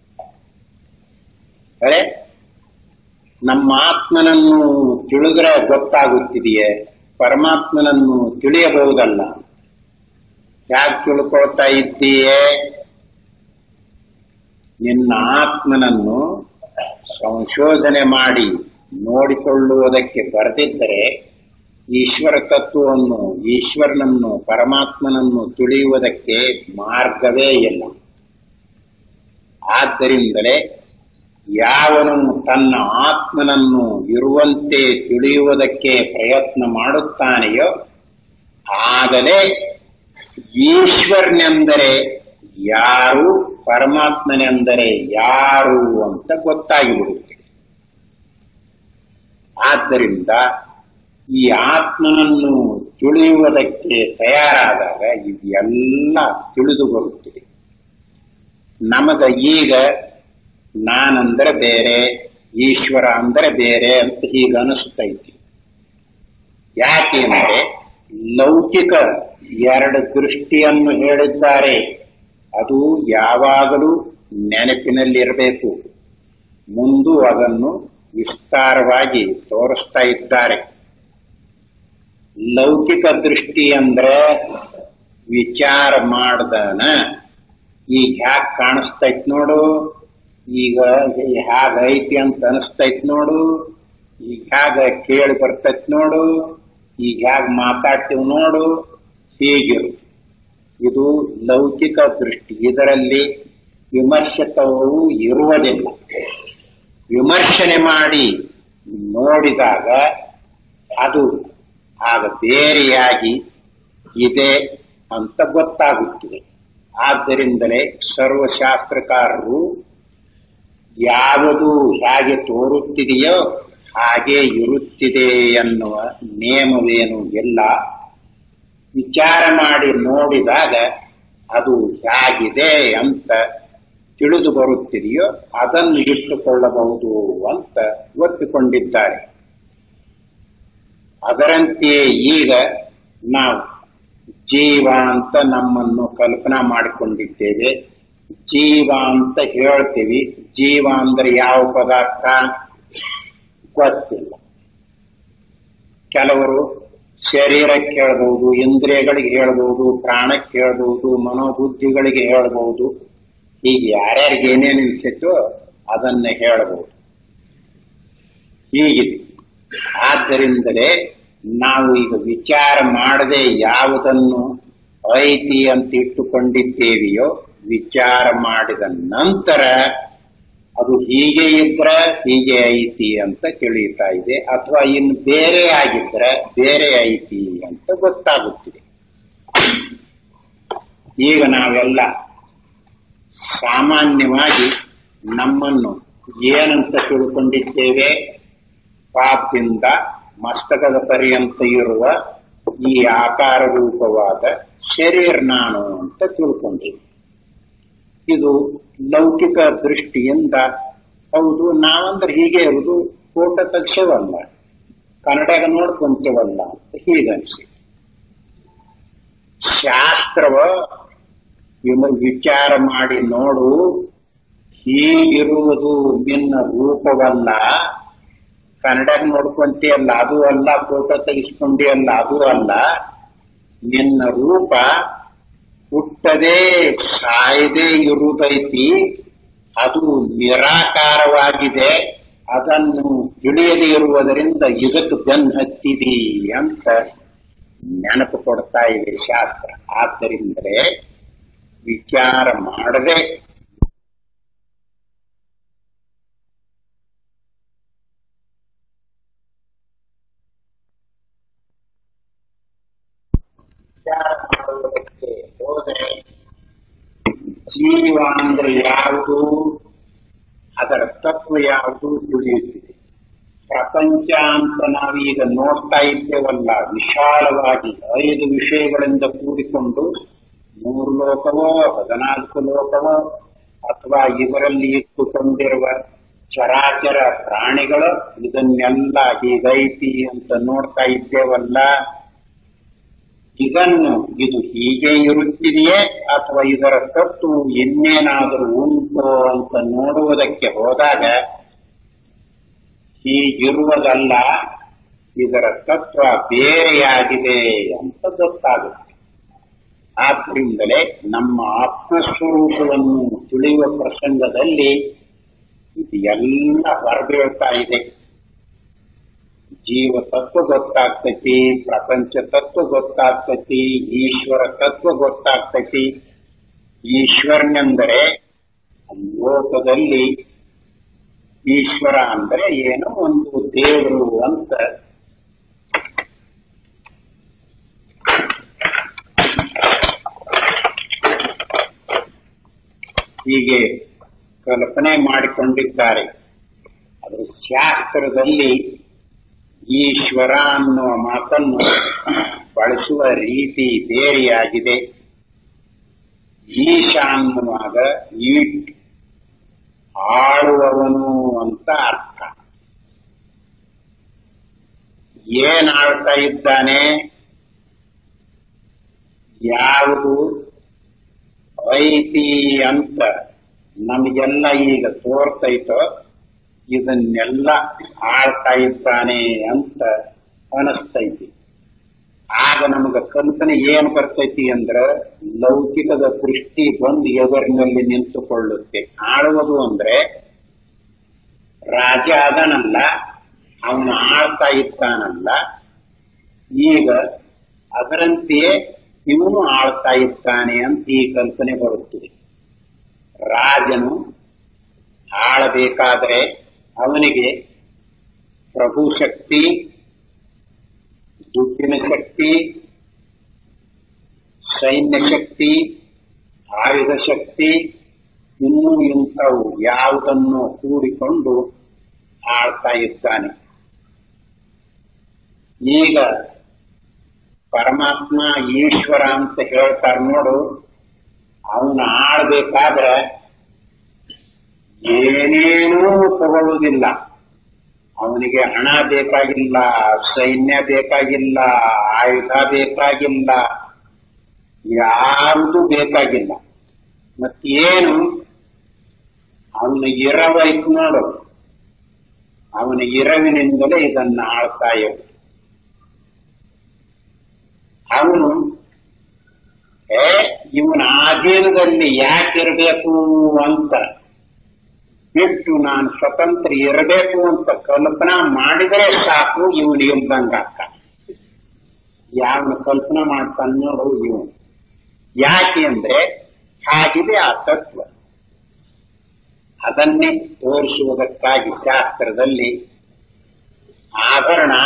ಅರೆ ನಮ್ಮ ಆತ್ಮನನ್ನು ತಿಳಿದ್ರೆ ಗೊತ್ತಾಗುತ್ತಿದೆಯೇ ಪರಮಾತ್ಮನನ್ನು ತಿಳಿಯಬಹುದಲ್ಲ ಯಾಕೆ ತಿಳ್ಕೊಳ್ತಾ ಇದ್ದೀಯೇ ನಿನ್ನ ಆತ್ಮನನ್ನು ಸಂಶೋಧನೆ ಮಾಡಿ ನೋಡಿಕೊಳ್ಳುವುದಕ್ಕೆ ಬರೆದಿದ್ದರೆ ಈಶ್ವರ ತತ್ವವನ್ನು ಈಶ್ವರನನ್ನು ಪರಮಾತ್ಮನನ್ನು ತಿಳಿಯುವುದಕ್ಕೆ ಮಾರ್ಗವೇ ಇಲ್ಲ ಆದ್ದರಿಂದಲೇ ಯಾವನು ತನ್ನ ಆತ್ಮನನ್ನು ಇರುವಂತೆ ತಿಳಿಯುವುದಕ್ಕೆ ಪ್ರಯತ್ನ ಮಾಡುತ್ತಾನೆಯೋ ಆಗಲೇ ಈಶ್ವರನೆಂದರೆ ಯಾರು ಪರಮಾತ್ಮನೆಂದರೆ ಯಾರು ಅಂತ ಗೊತ್ತಾಗಿಬಿಡುತ್ತೆ ಆದ್ದರಿಂದ ಈ ಆತ್ಮನನ್ನು ತಿಳಿಯುವುದಕ್ಕೆ ತಯಾರಾದಾಗ ಇದೆಲ್ಲ ತಿಳಿದು ಬರುತ್ತಿದೆ ನಮಗ ಈಗ ನಾನಂದ್ರೆ ಬೇರೆ ಈಶ್ವರ ಅಂದರೆ ಬೇರೆ ಅಂತ ಹೀಗೆ ಅನಿಸ್ತೈತಿ ಯಾಕೆ ಅಂದರೆ ಲೌಕಿಕ ಎರಡು ದೃಷ್ಟಿಯನ್ನು ಹೇಳಿದ್ದಾರೆ ಅದು ಯಾವಾಗಲೂ ನೆನಪಿನಲ್ಲಿರಬೇಕು ಮುಂದು ಅದನ್ನು ವಿಸ್ತಾರವಾಗಿ ತೋರಿಸ್ತಾ ಇದ್ದಾರೆ ಲೌಕಿಕ ದೃಷ್ಟಿ ಅಂದ್ರೆ ವಿಚಾರ ಮಾಡ್ದನ ಈಗ ಹ್ಯಾಕ್ ಕಾಣಿಸ್ತೈತ್ ನೋಡು ಈಗ ಹ್ಯಾಗ ಐತಿ ಅಂತ ಅನಿಸ್ತೈತ್ ನೋಡು ಈಗ ಹ್ಯಾಗ ಕೇಳಿ ಬರ್ತೈತ್ ನೋಡು ಈಗ ಹ್ಯಾಗ ಮಾತಾಡ್ತೀವಿ ನೋಡು ಹೀಗಿರು ಇದು ಲೌಕಿಕ ದೃಷ್ಟಿ ಇದರಲ್ಲಿ ವಿಮರ್ಶಕವು ಇರುವುದಿಲ್ಲ ವಿಮರ್ಶನೆ ಮಾಡಿ ನೋಡಿದಾಗ ಅದು ಆಗ ಬೇರೆಯಾಗಿ ಇದೆ ಅಂತ ಗೊತ್ತಾಗುತ್ತದೆ ಆದ್ದರಿಂದಲೇ ಸರ್ವಶಾಸ್ತ್ರಕಾರರು ಯಾವುದು ಹೇಗೆ ತೋರುತ್ತಿದೆಯೋ ಹಾಗೆ ಇರುತ್ತಿದೆ ಎನ್ನುವ ನಿಯಮವೇನು ಇಲ್ಲ ವಿಚಾರ ಮಾಡಿ ನೋಡಿದಾಗ ಅದು ಹೇಗಿದೆ ಅಂತ ತಿಳಿದು ಬರುತ್ತಿದೆಯೋ ಅದನ್ನು ಇಟ್ಟುಕೊಳ್ಳಬಹುದು ಅಂತ ಒಪ್ಪಿಕೊಂಡಿದ್ದಾರೆ ಅದರಂತೆಯೇ ಈಗ ನಾವು ಜೀವ ಅಂತ ನಮ್ಮನ್ನು ಕಲ್ಪನಾ ಮಾಡಿಕೊಂಡಿದ್ದೇವೆ ಜೀವ ಅಂತ ಹೇಳ್ತೀವಿ ಜೀವ ಅಂದ್ರೆ ಯಾವ ಪದಾರ್ಥ ಗೊತ್ತಿಲ್ಲ ಕೆಲವರು ಶರೀರಕ್ಕೆ ಹೇಳ್ಬಹುದು ಇಂದ್ರಿಯಗಳಿಗೆ ಹೇಳ್ಬಹುದು ಪ್ರಾಣಕ್ಕೆ ಹೇಳ್ಬಹುದು ಮನೋಬುದ್ಧಿಗಳಿಗೆ ಹೇಳ್ಬಹುದು ಹೀಗೆ ಯಾರ್ಯಾರಿಗೆ ಏನೇನು ಅನಿಸಿತೋ ಅದನ್ನ ಹೇಳಬಹುದು ಹೀಗಿದೆ ಆದ್ದರಿಂದಲೇ ನಾವು ಈಗ ವಿಚಾರ ಮಾಡದೆ ಯಾವುದನ್ನು ಐತಿ ಅಂತ ಇಟ್ಟುಕೊಂಡಿದ್ದೇವೆಯೋ ವಿಚಾರ ಮಾಡಿದ ನಂತರ ಅದು ಹೀಗೆ ಇದ್ರ ಹೀಗೆ ಐತಿ ಅಂತ ತಿಳಿಯುತ್ತಾ ಇದೆ ಅಥವಾ ಇನ್ನು ಬೇರೆ ಆಗಿದ್ರೆ ಬೇರೆ ಐತಿ ಅಂತ ಗೊತ್ತಾಗುತ್ತಿದೆ ಈಗ ನಾವೆಲ್ಲ ಸಾಮಾನ್ಯವಾಗಿ ನಮ್ಮನ್ನು ಏನಂತ ತಿಳ್ಕೊಂಡಿದ್ದೇವೆ ಪಾಪದಿಂದ ಮಸ್ತಕದ ಪರ್ಯಂತ ಇರುವ ಈ ಆಕಾರ ರೂಪವಾದ ಶರೀರ ನಾನು ಅಂತ ತಿಳ್ಕೊಂಡಿವಿ ಇದು ಲೌಕಿಕ ದೃಷ್ಟಿಯಿಂದ ಹೌದು ನಾವಂದ್ರೆ ಹೀಗೆ ಇರುವುದು ಫೋಟೋ ತೆಗ್ಸವಲ್ಲ ಕನ್ನಡಾಗ ನೋಡ್ಕೊಂತೇವಲ್ಲ ಅಂತ ಹೀಗನ್ಸಿ ಶಾಸ್ತ್ರವ ವಿಮ- ವಿಚಾರ ಮಾಡಿ ನೋಡು ಹೀಗಿರುವುದು ನಿನ್ನ ರೂಪವಲ್ಲ ಕನ್ನಡಾಗ ನೋಡ್ಕೊಂತೀಯಲ್ಲ ಅದು ಅಲ್ಲ ಫೋಟೋ ತೆಗಿಸ್ಕೊಂಡಿಯಲ್ಲ ಅದು ಅಲ್ಲ ನಿನ್ನ ರೂಪ ಹುಟ್ಟದೆ ಸಾಯದೆ ಇರುವುದೈತಿ ಅದು ನಿರಾಕಾರವಾಗಿದೆ ಅದನ್ನು ತಿಳಿಯದೆ ಇರುವುದರಿಂದ ಇದಕ್ಕೆ ಬೆನ್ ಹತ್ತಿದಿ ಅಂತ ನೆನಪು ಕೊಡ್ತಾ ಇದೆ ಶಾಸ್ತ್ರ ಆದ್ದರಿಂದಲೇ ವಿಚಾರ ಮಾಡದೆ ವಿಚಾರ ಮಾಡುವುದಕ್ಕೆ ಹೋದರೆ ಜೀವ ಅಂದ್ರೆ ಯಾವುದು ಅದರ ತತ್ವ ಯಾವುದು ತಿಳಿಯುತ್ತಿದೆ ಪ್ರಪಂಚ ಅಂತ ನಾವೀಗ ನೋಡ್ತಾ ಇದ್ದೇವಲ್ಲ ವಿಶಾಲವಾಗಿ ಐದು ವಿಷಯಗಳಿಂದ ಕೂಡಿಕೊಂಡು ಮೂರು ಲೋಕವೋ ಹದಿನಾಲ್ಕು ಲೋಕವೋ ಅಥವಾ ಇದರಲ್ಲಿ ಇಟ್ಟುಕೊಂಡಿರುವ ಚರಾಚರ ಪ್ರಾಣಿಗಳು ಇದನ್ನೆಲ್ಲ ಹೀಗೈತಿ ಅಂತ ನೋಡ್ತಾ ಇದ್ದೇವಲ್ಲ ಇದನ್ನು ಇದು ಹೀಗೆ ಇರುತ್ತಿದೆಯೇ ಅಥವಾ ಇದರ ತತ್ವ ಇನ್ನೇನಾದರೂ ಉಂಟು ಅಂತ ನೋಡುವುದಕ್ಕೆ ಹೋದಾಗ ಹೀಗಿರುವುದಲ್ಲ ಇದರ ತತ್ವ ಬೇರೆಯಾಗಿದೆ ಅಂತ ಗೊತ್ತಾಗುತ್ತೆ ಆದ್ದರಿಂದಲೇ ನಮ್ಮ ಆತ್ಮಸ್ವರೂಪವನ್ನು ತಿಳಿಯುವ ಪ್ರಸಂಗದಲ್ಲಿ ಇದು ಎಲ್ಲ ಹೊರಬೀಳ್ತಾ ಇದೆ ಜೀವ ತತ್ವ ಗೊತ್ತಾಗ್ತೈತಿ ಪ್ರಪಂಚ ತತ್ವ ಗೊತ್ತಾಗ್ತೈತಿ ಈಶ್ವರ ತತ್ವ ಗೊತ್ತಾಗ್ತೈತಿ ಈಶ್ವರನೆಂದರೆ ಲೋಕದಲ್ಲಿ ಈಶ್ವರ ಅಂದ್ರೆ ಏನೋ ಒಂದು ದೇವರು ಅಂತ ಹೀಗೆ ಕಲ್ಪನೆ ಮಾಡಿಕೊಂಡಿದ್ದಾರೆ ಆದರೆ ಶಾಸ್ತ್ರದಲ್ಲಿ ಈಶ್ವರ ಅನ್ನುವ ಮಾತನ್ನು ಬಳಸುವ ರೀತಿ ಬೇರೆಯಾಗಿದೆ ಈಶ ಅನ್ನುವಾಗ ಈಟ್ ಆಳುವವನು ಅಂತ ಅರ್ಥ ಏನ್ ಆಳ್ತಾ ಇದ್ದಾನೆ ಯಾವುದು ಐತಿ ಅಂತ ನಮಗೆಲ್ಲ ಈಗ ತೋರ್ತೈತೋ ಇದನ್ನೆಲ್ಲ ಆಳ್ತಾ ಇದ್ದಾನೆ ಅಂತ ಅನಿಸ್ತೈತಿ ಆಗ ನಮಗ ಕಲ್ಪನೆ ಏನ್ ಬರ್ತೈತಿ ಅಂದ್ರ ಲೌಕಿಕದ ದೃಷ್ಟಿ ಬಂದು ಎದುರಿನಲ್ಲಿ ನಿಂತುಕೊಳ್ಳುತ್ತೆ ಆಳುವುದು ಅಂದ್ರೆ ರಾಜ ಅದನಲ್ಲ ಅವನು ಆಳ್ತಾ ಇದ್ದಾನಲ್ಲ ಈಗ ಅದರಂತೆಯೇ ಇವನು ಆಳ್ತಾ ಇದ್ದಾನೆ ಅಂತ ಈ ಕಲ್ಪನೆ ಬರುತ್ತದೆ ರಾಜನು ಆಳಬೇಕಾದರೆ ಅವನಿಗೆ ಪ್ರಭು ಶಕ್ತಿ ದುಡ್ಡಿನ ಶಕ್ತಿ ಸೈನ್ಯ ಶಕ್ತಿ ಆಯುಧ ಶಕ್ತಿ ಇನ್ನೂ ಇಂಥವು ಯಾವುದನ್ನು ಕೂಡಿಕೊಂಡು ಆಳ್ತಾ ಇದ್ದಾನೆ ಈಗ ಪರಮಾತ್ಮ ಈಶ್ವರ ಅಂತ ಹೇಳ್ತಾರೆ ನೋಡು ಅವನು ಆಳ್ಬೇಕಾದ್ರೆ ಏನೇನೂ ತಗೊಳ್ಳುವುದಿಲ್ಲ ಅವನಿಗೆ ಹಣ ಬೇಕಾಗಿಲ್ಲ ಸೈನ್ಯ ಬೇಕಾಗಿಲ್ಲ ಆಯುಧ ಬೇಕಾಗಿಲ್ಲ ಯಾವುದು ಬೇಕಾಗಿಲ್ಲ ಮತ್ತೇನು ಅವನ ಇರವೈತು ನೋಡು ಅವನ ಇರವಿನಿಂದಲೇ ಇದನ್ನ ಆಳ್ತಾ ಇರು ಅವನು ಏ ಇವನ ಆಧೀನದಲ್ಲಿ ಯಾಕಿರಬೇಕು ಅಂತ ಬಿಟ್ಟು ನಾನು ಸ್ವತಂತ್ರ ಇರಬೇಕು ಅಂತ ಕಲ್ಪನಾ ಮಾಡಿದರೆ ಸಾಕು ಇವನು ಇಲ್ದಂಗಾಕ ಯಾವನ ಕಲ್ಪನಾ ಮಾಡ್ತಾನೆ ನೋಡು ಇವನು ಯಾಕೆ ಅಂದ್ರೆ ಹಾಗಿದೆ ಆ ತತ್ವ ಅದನ್ನೇ ತೋರಿಸುವುದಕ್ಕಾಗಿ ಶಾಸ್ತ್ರದಲ್ಲಿ ಆಭರಣ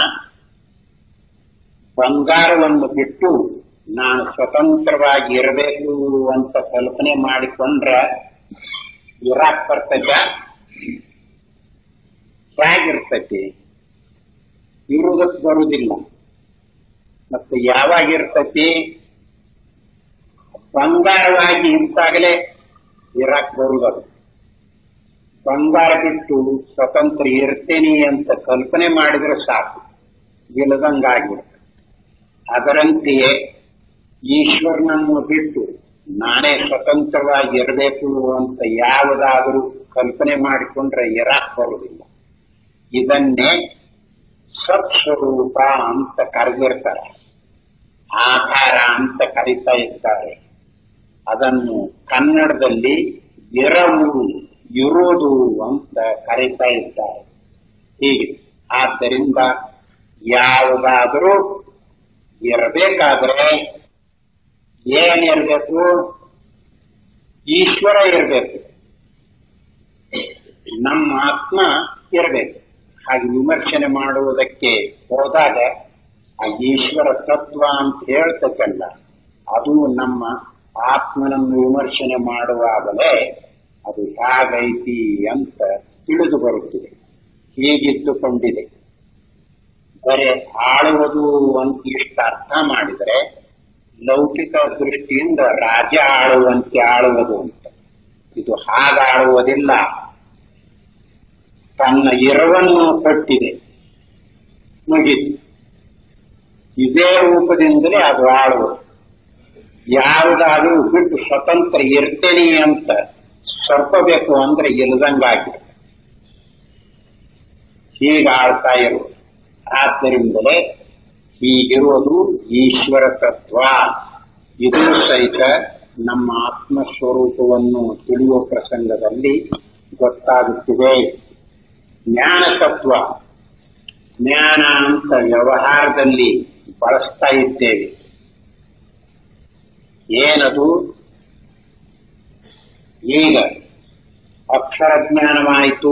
ಬಂಗಾರವನ್ನು ಬಿಟ್ಟು ನಾನು ಸ್ವತಂತ್ರವಾಗಿ ಇರಬೇಕು ಅಂತ ಕಲ್ಪನೆ ಮಾಡಿಕೊಂಡ್ರೆ ಇರಾಕ್ ಬರ್ತದ ಹೇಗಿರ್ತತಿ ಇರುವುದಕ್ಕೆ ಬರುವುದಿಲ್ಲ ಮತ್ತೆ ಯಾವಾಗ ಇರ್ತತಿ ಬಂಗಾರವಾಗಿ ಇದ್ದಾಗಲೇ ಇರಾಕ್ ಬರುವುದದು ಬಂಗಾರ ಬಿಟ್ಟು ಸ್ವತಂತ್ರ ಇರ್ತೇನೆ ಅಂತ ಕಲ್ಪನೆ ಮಾಡಿದ್ರೆ ಸಾಕು ಇಲ್ಲದಂಗಾಗ್ಬಿಡುತ್ತೆ ಅದರಂತೆಯೇ ಈಶ್ವರನನ್ನು ಬಿಟ್ಟು ನಾನೇ ಸ್ವತಂತ್ರವಾಗಿ ಇರಬೇಕು ಅಂತ ಯಾವುದಾದರೂ ಕಲ್ಪನೆ ಮಾಡಿಕೊಂಡ್ರೆ ಇರಾಕ್ ಬರುವುದಿಲ್ಲ ಇದನ್ನೇ ಸತ್ಸ್ವರೂಪ ಅಂತ ಕರೆದಿರ್ತಾರೆ ಆಧಾರ ಅಂತ ಕರೀತಾ ಇದ್ದಾರೆ ಅದನ್ನು ಕನ್ನಡದಲ್ಲಿ ಇರವು ಇರುವುದು ಅಂತ ಕರೀತಾ ಇದ್ದಾರೆ ಹೀಗೆ ಆದ್ದರಿಂದ ಯಾವುದಾದರೂ ಇರಬೇಕಾದ್ರೆ ಏನಿರಬೇಕು ಈಶ್ವರ ಇರಬೇಕು ನಮ್ಮ ಆತ್ಮ ಇರಬೇಕು ಹಾಗೆ ವಿಮರ್ಶನೆ ಮಾಡುವುದಕ್ಕೆ ಹೋದಾಗ ಆ ಈಶ್ವರ ತತ್ವ ಅಂತ ಹೇಳ್ತಕ್ಕಲ್ಲ ಅದು ನಮ್ಮ ಆತ್ಮನನ್ನು ವಿಮರ್ಶನೆ ಮಾಡುವಾಗಲೇ ಅದು ಹೇಗೈತಿ ಅಂತ ತಿಳಿದು ಬರುತ್ತಿದೆ ಹೀಗಿದ್ದುಕೊಂಡಿದೆ ಬರೇ ಆಳುವುದು ಅಂತ ಇಷ್ಟು ಅರ್ಥ ಮಾಡಿದರೆ ಲೌಕಿಕ ದೃಷ್ಟಿಯಿಂದ ರಾಜ ಆಳುವಂತೆ ಆಳುವುದು ಅಂತ ಇದು ಹಾಗಾಳುವುದಿಲ್ಲ ತನ್ನ ಇರವನ್ನು ಕೊಟ್ಟಿದೆ ಮುಗಿತು ಇದೇ ರೂಪದಿಂದಲೇ ಅದು ಆಳುವುದು ಯಾವುದಾದ್ರೂ ಬಿಟ್ಟು ಸ್ವತಂತ್ರ ಇರ್ತೇನೆ ಅಂತ ಸರ್ಪಬೇಕು ಅಂದ್ರೆ ಇಲ್ಲದಂಗಾಗಿದೆ ಹೀಗೆ ಆಳ್ತಾ ಇರುವುದು ಆದ್ದರಿಂದಲೇ ಹೀಗಿರುವುದು ಈಶ್ವರ ತತ್ವ ಇದು ಸಹಿತ ನಮ್ಮ ಆತ್ಮಸ್ವರೂಪವನ್ನು ತಿಳಿಯುವ ಪ್ರಸಂಗದಲ್ಲಿ ಗೊತ್ತಾಗುತ್ತಿದೆ ಜ್ಞಾನ ತತ್ವ ಜ್ಞಾನ ಅಂತ ವ್ಯವಹಾರದಲ್ಲಿ ಬಳಸ್ತಾ ಇದ್ದೇವೆ ಏನದು ಈಗ ಅಕ್ಷರ ಜ್ಞಾನವಾಯಿತು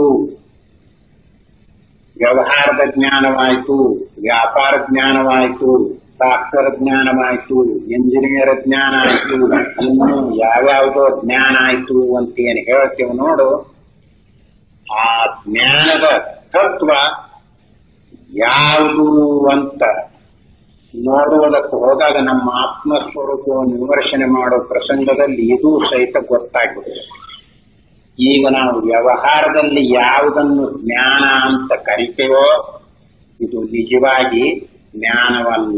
ವ್ಯವಹಾರದ ಜ್ಞಾನವಾಯಿತು ವ್ಯಾಪಾರ ಜ್ಞಾನವಾಯಿತು ಡಾಕ್ಟರ್ ಜ್ಞಾನವಾಯಿತು ಇಂಜಿನಿಯರ್ ಜ್ಞಾನ ಆಯಿತು ಇನ್ನು ಯಾವ್ಯಾವುದೋ ಜ್ಞಾನ ಆಯಿತು ಅಂತ ಏನು ಹೇಳ್ತೇವೆ ನೋಡು ಆ ಜ್ಞಾನದ ತತ್ವ ಯಾವುದು ಅಂತ ನೋಡುವುದಕ್ಕೆ ಹೋದಾಗ ನಮ್ಮ ಆತ್ಮಸ್ವರೂಪವನ್ನು ವಿಮರ್ಶನೆ ಮಾಡೋ ಪ್ರಸಂಗದಲ್ಲಿ ಇದು ಸಹಿತ ಗೊತ್ತಾಗ್ಬಿಡುತ್ತೆ ಈಗ ನಾವು ವ್ಯವಹಾರದಲ್ಲಿ ಯಾವುದನ್ನು ಜ್ಞಾನ ಅಂತ ಕರಿತೇವೋ ಇದು ನಿಜವಾಗಿ ಜ್ಞಾನವಲ್ಲ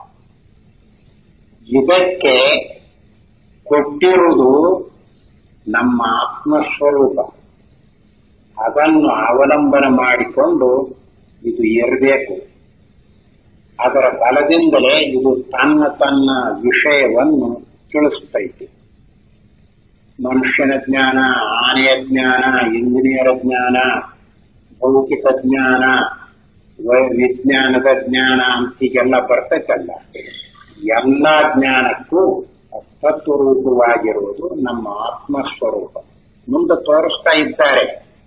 ಇದಕ್ಕೆ ಕೊಟ್ಟಿರುವುದು ನಮ್ಮ ಆತ್ಮಸ್ವರೂಪ ಅದನ್ನು ಅವಲಂಬನೆ ಮಾಡಿಕೊಂಡು ಇದು ಇರಬೇಕು ಅದರ ಬಲದಿಂದಲೇ ಇದು ತನ್ನ ತನ್ನ ವಿಷಯವನ್ನು ತಿಳಿಸ್ತೈತಿ ಮನುಷ್ಯನ ಜ್ಞಾನ ಆನೆಯ ಜ್ಞಾನ ಇಂಜಿನಿಯರ್ ಜ್ಞಾನ ಭೌತಿಕ ಜ್ಞಾನ ವ- ವಿಜ್ಞಾನದ ಜ್ಞಾನ ಅಂತ ಹೀಗೆಲ್ಲ ಬರ್ತೈತಲ್ಲ ಎಲ್ಲ ಜ್ಞಾನಕ್ಕೂ ತತ್ವರೂಪವಾಗಿರುವುದು ನಮ್ಮ ಆತ್ಮಸ್ವರೂಪ ಮುಂದೆ ತೋರಿಸ್ತಾ ಇದ್ದಾರೆ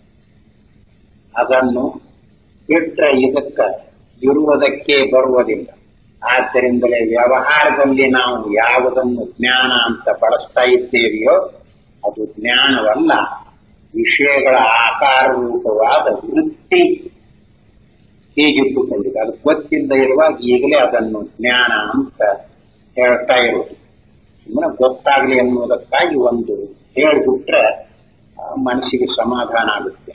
ಅದನ್ನು ಬಿಟ್ರೆ ಇದಕ್ಕ ಇರುವುದಕ್ಕೆ ಬರುವುದಿಲ್ಲ ಆದ್ದರಿಂದಲೇ ವ್ಯವಹಾರದಲ್ಲಿ ನಾವು ಯಾವುದನ್ನು ಜ್ಞಾನ ಅಂತ ಬಳಸ್ತಾ ಇದ್ದೇವೆಯೋ ಅದು ಜ್ಞಾನವಲ್ಲ ವಿಷಯಗಳ ಆಕಾರ ರೂಪವಾದ ವೃತ್ತಿ ಹೀಗಿಟ್ಟುಕೊಂಡಿದೆ ಅದು ಗೊತ್ತಿಲ್ಲದೆ ಇರುವಾಗ ಈಗಲೇ ಅದನ್ನು ಜ್ಞಾನ ಅಂತ ಹೇಳ್ತಾ ಇರೋದು ಸುಮ್ಮನೆ ಗೊತ್ತಾಗ್ಲಿ ಅನ್ನೋದಕ್ಕಾಗಿ ಒಂದು ಹೇಳಿಬಿಟ್ರೆ ಆ, ಮನಸ್ಸಿಗೆ ಸಮಾಧಾನ ಆಗುತ್ತೆ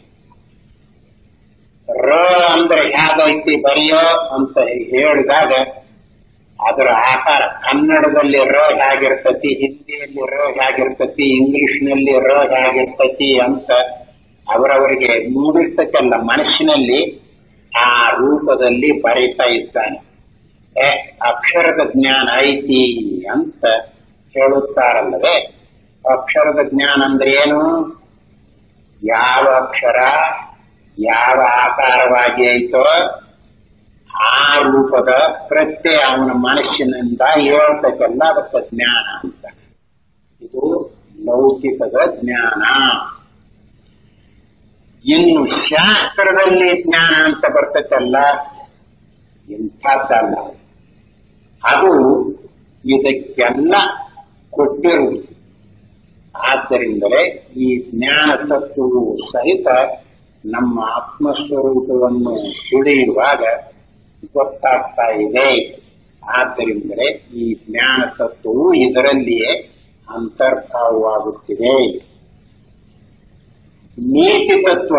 ರ ಅಂದ್ರೆ ಹೇಗೈತಿ ಬರೆಯೋ ಅಂತ ಹೇಳಿದಾಗ ಅದರ ಆಕಾರ ಕನ್ನಡದಲ್ಲಿ ರ ಹೇಗಿರ್ತತಿ ಹಿಂದಿಯಲ್ಲಿ ರ ಹೇಗಿರ್ತತಿ ಇಂಗ್ಲಿಷ್ನಲ್ಲಿ ರ ಹೇಗಿರ್ತತಿ ಅಂತ ಅವರವರಿಗೆ ಮೂಡಿರ್ತಕ್ಕಲ್ಲ ಮನಸ್ಸಿನಲ್ಲಿ ಆ ರೂಪದಲ್ಲಿ ಬರೀತಾ ಇದ್ದಾನೆ ಏ ಅಕ್ಷರದ ಜ್ಞಾನ ಐತಿ ಅಂತ ಹೇಳುತ್ತಾರಲ್ಲವೇ ಅಕ್ಷರದ ಜ್ಞಾನ ಅಂದ್ರೆ ಏನು ಯಾವ ಅಕ್ಷರ ಯಾವ ಆಕಾರವಾಗಿ ಐತೋ ಆ ರೂಪದ ಪ್ರತ್ಯಯ ಅವನ ಮನಸ್ಸಿನಿಂದ ಹೇಳ್ತಕ್ಕಲ್ಲ ಅದಕ್ಕೆ ಜ್ಞಾನ ಅಂತ ಇದು ಲೌಕಿಕದ ಜ್ಞಾನ ಇನ್ನು ಶಾಸ್ತ್ರದಲ್ಲಿ ಜ್ಞಾನ ಅಂತ ಬರ್ತಕ್ಕಲ್ಲ ಇಂಥದ್ದಲ್ಲ ಅದು ಇದಕ್ಕೆಲ್ಲ ಕೊಟ್ಟಿರುವುದು ಆದ್ದರಿಂದಲೇ ಈ ಜ್ಞಾನ ತತ್ವವು ಸಹಿತ ನಮ್ಮ ಆತ್ಮಸ್ವರೂಪವನ್ನು ತಿಳಿಯುವಾಗ ಗೊತ್ತಾಗ್ತಾ ಇದೆ ಆದ್ದರಿಂದಲೇ ಈ ಜ್ಞಾನ ತತ್ವವು ಇದರಲ್ಲಿಯೇ ಅಂತರ್ಭಾವವಾಗುತ್ತಿದೆ ನೀತಿ ತತ್ವ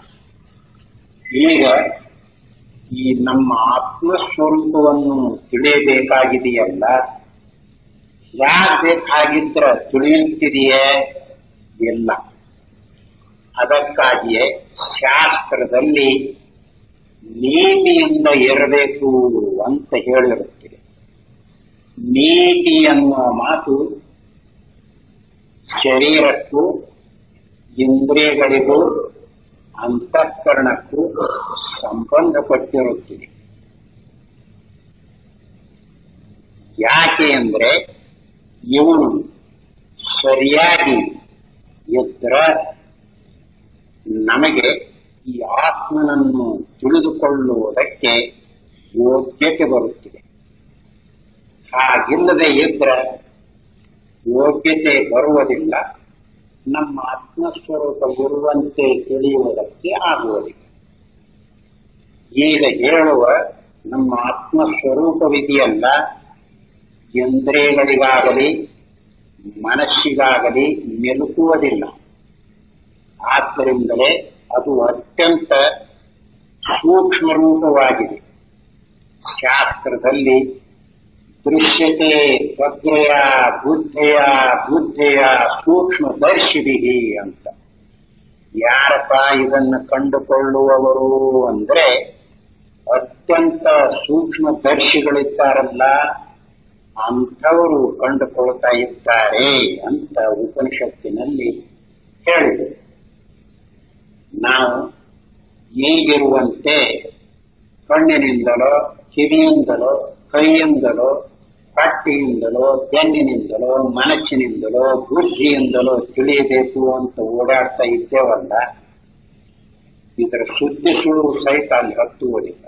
ಈಗ ಈ ನಮ್ಮ ಆತ್ಮಸ್ವರೂಪವನ್ನು ತಿಳಿಯಬೇಕಾಗಿದೆಯಲ್ಲ ಯಾಕೆ ಬೇಕಾಗಿದ್ರ ತಿಳಿಯುತ್ತಿದೆಯೇ ಇಲ್ಲ ಅದಕ್ಕಾಗಿಯೇ ಶಾಸ್ತ್ರದಲ್ಲಿ ನೀತಿಯಿಂದ ಇರಬೇಕು ಅಂತ ಹೇಳಿರುತ್ತದೆ ನೀತಿ ಅನ್ನುವ ಮಾತು ಶರೀರಕ್ಕೂ ಇಂದ್ರಿಯಗಳಿಗೂ ಅಂತಃಕರಣಕ್ಕೂ ಸಂಬಂಧಪಟ್ಟಿರುತ್ತದೆ ಯಾಕೆ ಅಂದ್ರೆ ಇವನು ಸರಿಯಾಗಿ ಇದ್ರ ನಮಗೆ ಈ ಆತ್ಮನನ್ನು ತಿಳಿದುಕೊಳ್ಳುವುದಕ್ಕೆ ಯೋಗ್ಯತೆ ಬರುತ್ತಿದೆ ಹಾಗಿಲ್ಲದೆ ಇದ್ರೆ ಯೋಗ್ಯತೆ ಬರುವುದಿಲ್ಲ ನಮ್ಮ ಆತ್ಮಸ್ವರೂಪ ಇರುವಂತೆ ತಿಳಿಯುವುದಕ್ಕೆ ಆಗುವುದಿಲ್ಲ ಈಗ ಹೇಳುವ ನಮ್ಮ ಆತ್ಮಸ್ವರೂಪವಿದೆಯಲ್ಲ ಇಂದ್ರಿಯಗಳಿಗಾಗಲಿ ಮನಸ್ಸಿಗಾಗಲಿ ಮೆಲುಕುವುದಿಲ್ಲ ಆದ್ದರಿಂದಲೇ ಅದು ಅತ್ಯಂತ ಸೂಕ್ಷ್ಮ ರೂಪವಾಗಿದೆ ಶಾಸ್ತ್ರದಲ್ಲಿ ದೃಶ್ಯತೆ ಪ್ರಜ್ಞೆಯ ಬುದ್ಧಿಯ ಬುದ್ಧಿಯ ಸೂಕ್ಷ್ಮದರ್ಶಿವಿಹಿ ಅಂತ ಯಾರಪ್ಪ ಇದನ್ನು ಕಂಡುಕೊಳ್ಳುವವರು ಅಂದ್ರೆ ಅತ್ಯಂತ ಸೂಕ್ಷ್ಮದರ್ಶಿಗಳಿದ್ದಾರಲ್ಲ ಅಂಥವರು ಕಂಡುಕೊಳ್ತಾ ಇದ್ದಾರೆ ಅಂತ ಉಪನಿಷತ್ತಿನಲ್ಲಿ ಹೇಳಿದೆ ನಾವು ಈಗಿರುವಂತೆ ಕಣ್ಣಿನಿಂದಲೋ ಕಿವಿಯಿಂದಲೋ ಕೈಯಿಂದಲೋ ಹೊಟ್ಟೆಯಿಂದಲೋ ಬೆನ್ನಿನಿಂದಲೋ ಮನಸ್ಸಿನಿಂದಲೋ ಬುದ್ಧಿಯಿಂದಲೋ ತಿಳಿಯಬೇಕು ಅಂತ ಓಡಾಡ್ತಾ ಇದ್ದೇವಲ್ಲ ಇದರ ಸುದ್ದಿ ಸುಳುವು ಸಹಿತ ಅಲ್ಲಿ ಹತ್ತುವುದಿಲ್ಲ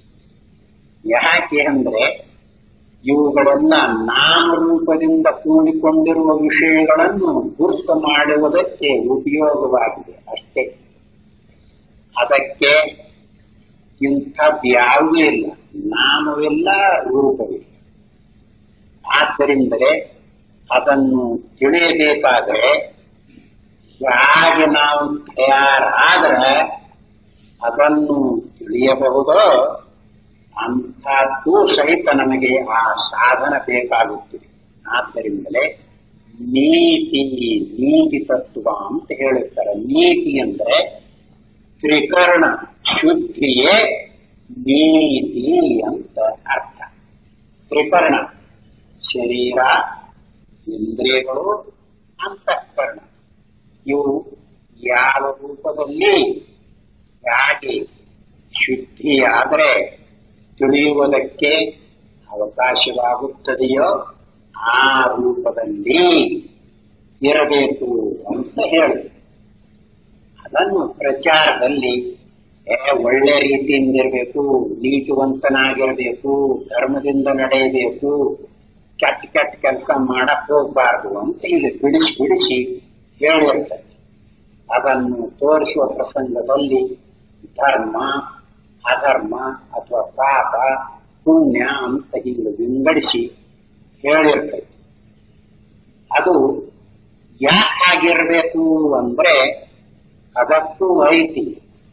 ಯಾಕೆ ಅಂದ್ರೆ ಇವುಗಳೆಲ್ಲ ನಾಮರೂಪದಿಂದ ಕೂಡಿಕೊಂಡಿರುವ ವಿಷಯಗಳನ್ನು ಗುರುತು ಮಾಡುವುದಕ್ಕೆ ಉಪಯೋಗವಾಗಿದೆ ಅಷ್ಟೇ ಅದಕ್ಕೆ ಇಂಥದ್ಯಾವುದೂ ಇಲ್ಲ ನಾಮವಿಲ್ಲ ರೂಪವಿಲ್ಲ ಆದ್ದರಿಂದಲೇ ಅದನ್ನು ತಿಳಿಯಬೇಕಾದರೆ ಹೇಗೆ ನಾವು ತಯಾರಾದರೆ ಅದನ್ನು ತಿಳಿಯಬಹುದೋ ಅಂಥದ್ದು ಸಹಿತ ನಮಗೆ ಆ ಸಾಧನ ಬೇಕಾಗುತ್ತದೆ ಆದ್ದರಿಂದಲೇ ನೀತಿ ನೀತಿ ತತ್ವ ಅಂತ ಹೇಳುತ್ತಾರೆ ನೀತಿ ಅಂದ್ರೆ ತ್ರಿಕರಣ ಶುದ್ಧಿಯೇ ನೀತಿ ಅಂತ ಅರ್ಥ ತ್ರಿಕರಣ ಶರೀರ ಇಂದ್ರಿಯಗಳು ಅಂತಃಕರಣ ಇವು ಯಾವ ರೂಪದಲ್ಲಿ ಹೇಗೆ ಶುದ್ಧಿಯಾದರೆ ತಿಳಿಯುವುದಕ್ಕೆ ಅವಕಾಶವಾಗುತ್ತದೆಯೋ ಆ ರೂಪದಲ್ಲಿ ಇರಬೇಕು ಅಂತ ಹೇಳಿ ಅದನ್ನು ಪ್ರಚಾರದಲ್ಲಿ ಏ, ಒಳ್ಳೆ ರೀತಿಯಿಂದ ಇರಬೇಕು ನೀತಿವಂತನಾಗಿರಬೇಕು ಧರ್ಮದಿಂದ ನಡೆಯಬೇಕು ಕೆಟ್ಟ ಕೆಟ್ಟ ಕೆಲಸ ಮಾಡಕ್ ಹೋಗ್ಬಾರ್ದು ಅಂತ ಇಲ್ಲಿ ಬಿಡಿಸಿ ಬಿಡಿಸಿ ಹೇಳಿರ್ತದೆ ಅದನ್ನು ತೋರಿಸುವ ಪ್ರಸಂಗದಲ್ಲಿ ಧರ್ಮ ಅಧರ್ಮ ಅಥವಾ ಪಾಪ ಪುಣ್ಯ ಅಂತ ಹೀಗೆ ವಿಂಗಡಿಸಿ ಹೇಳಿರ್ತದೆ ಅದು ಯಾಕಾಗಿರ್ಬೇಕು ಅಂದ್ರೆ ಅದಕ್ಕೂ ಐತಿ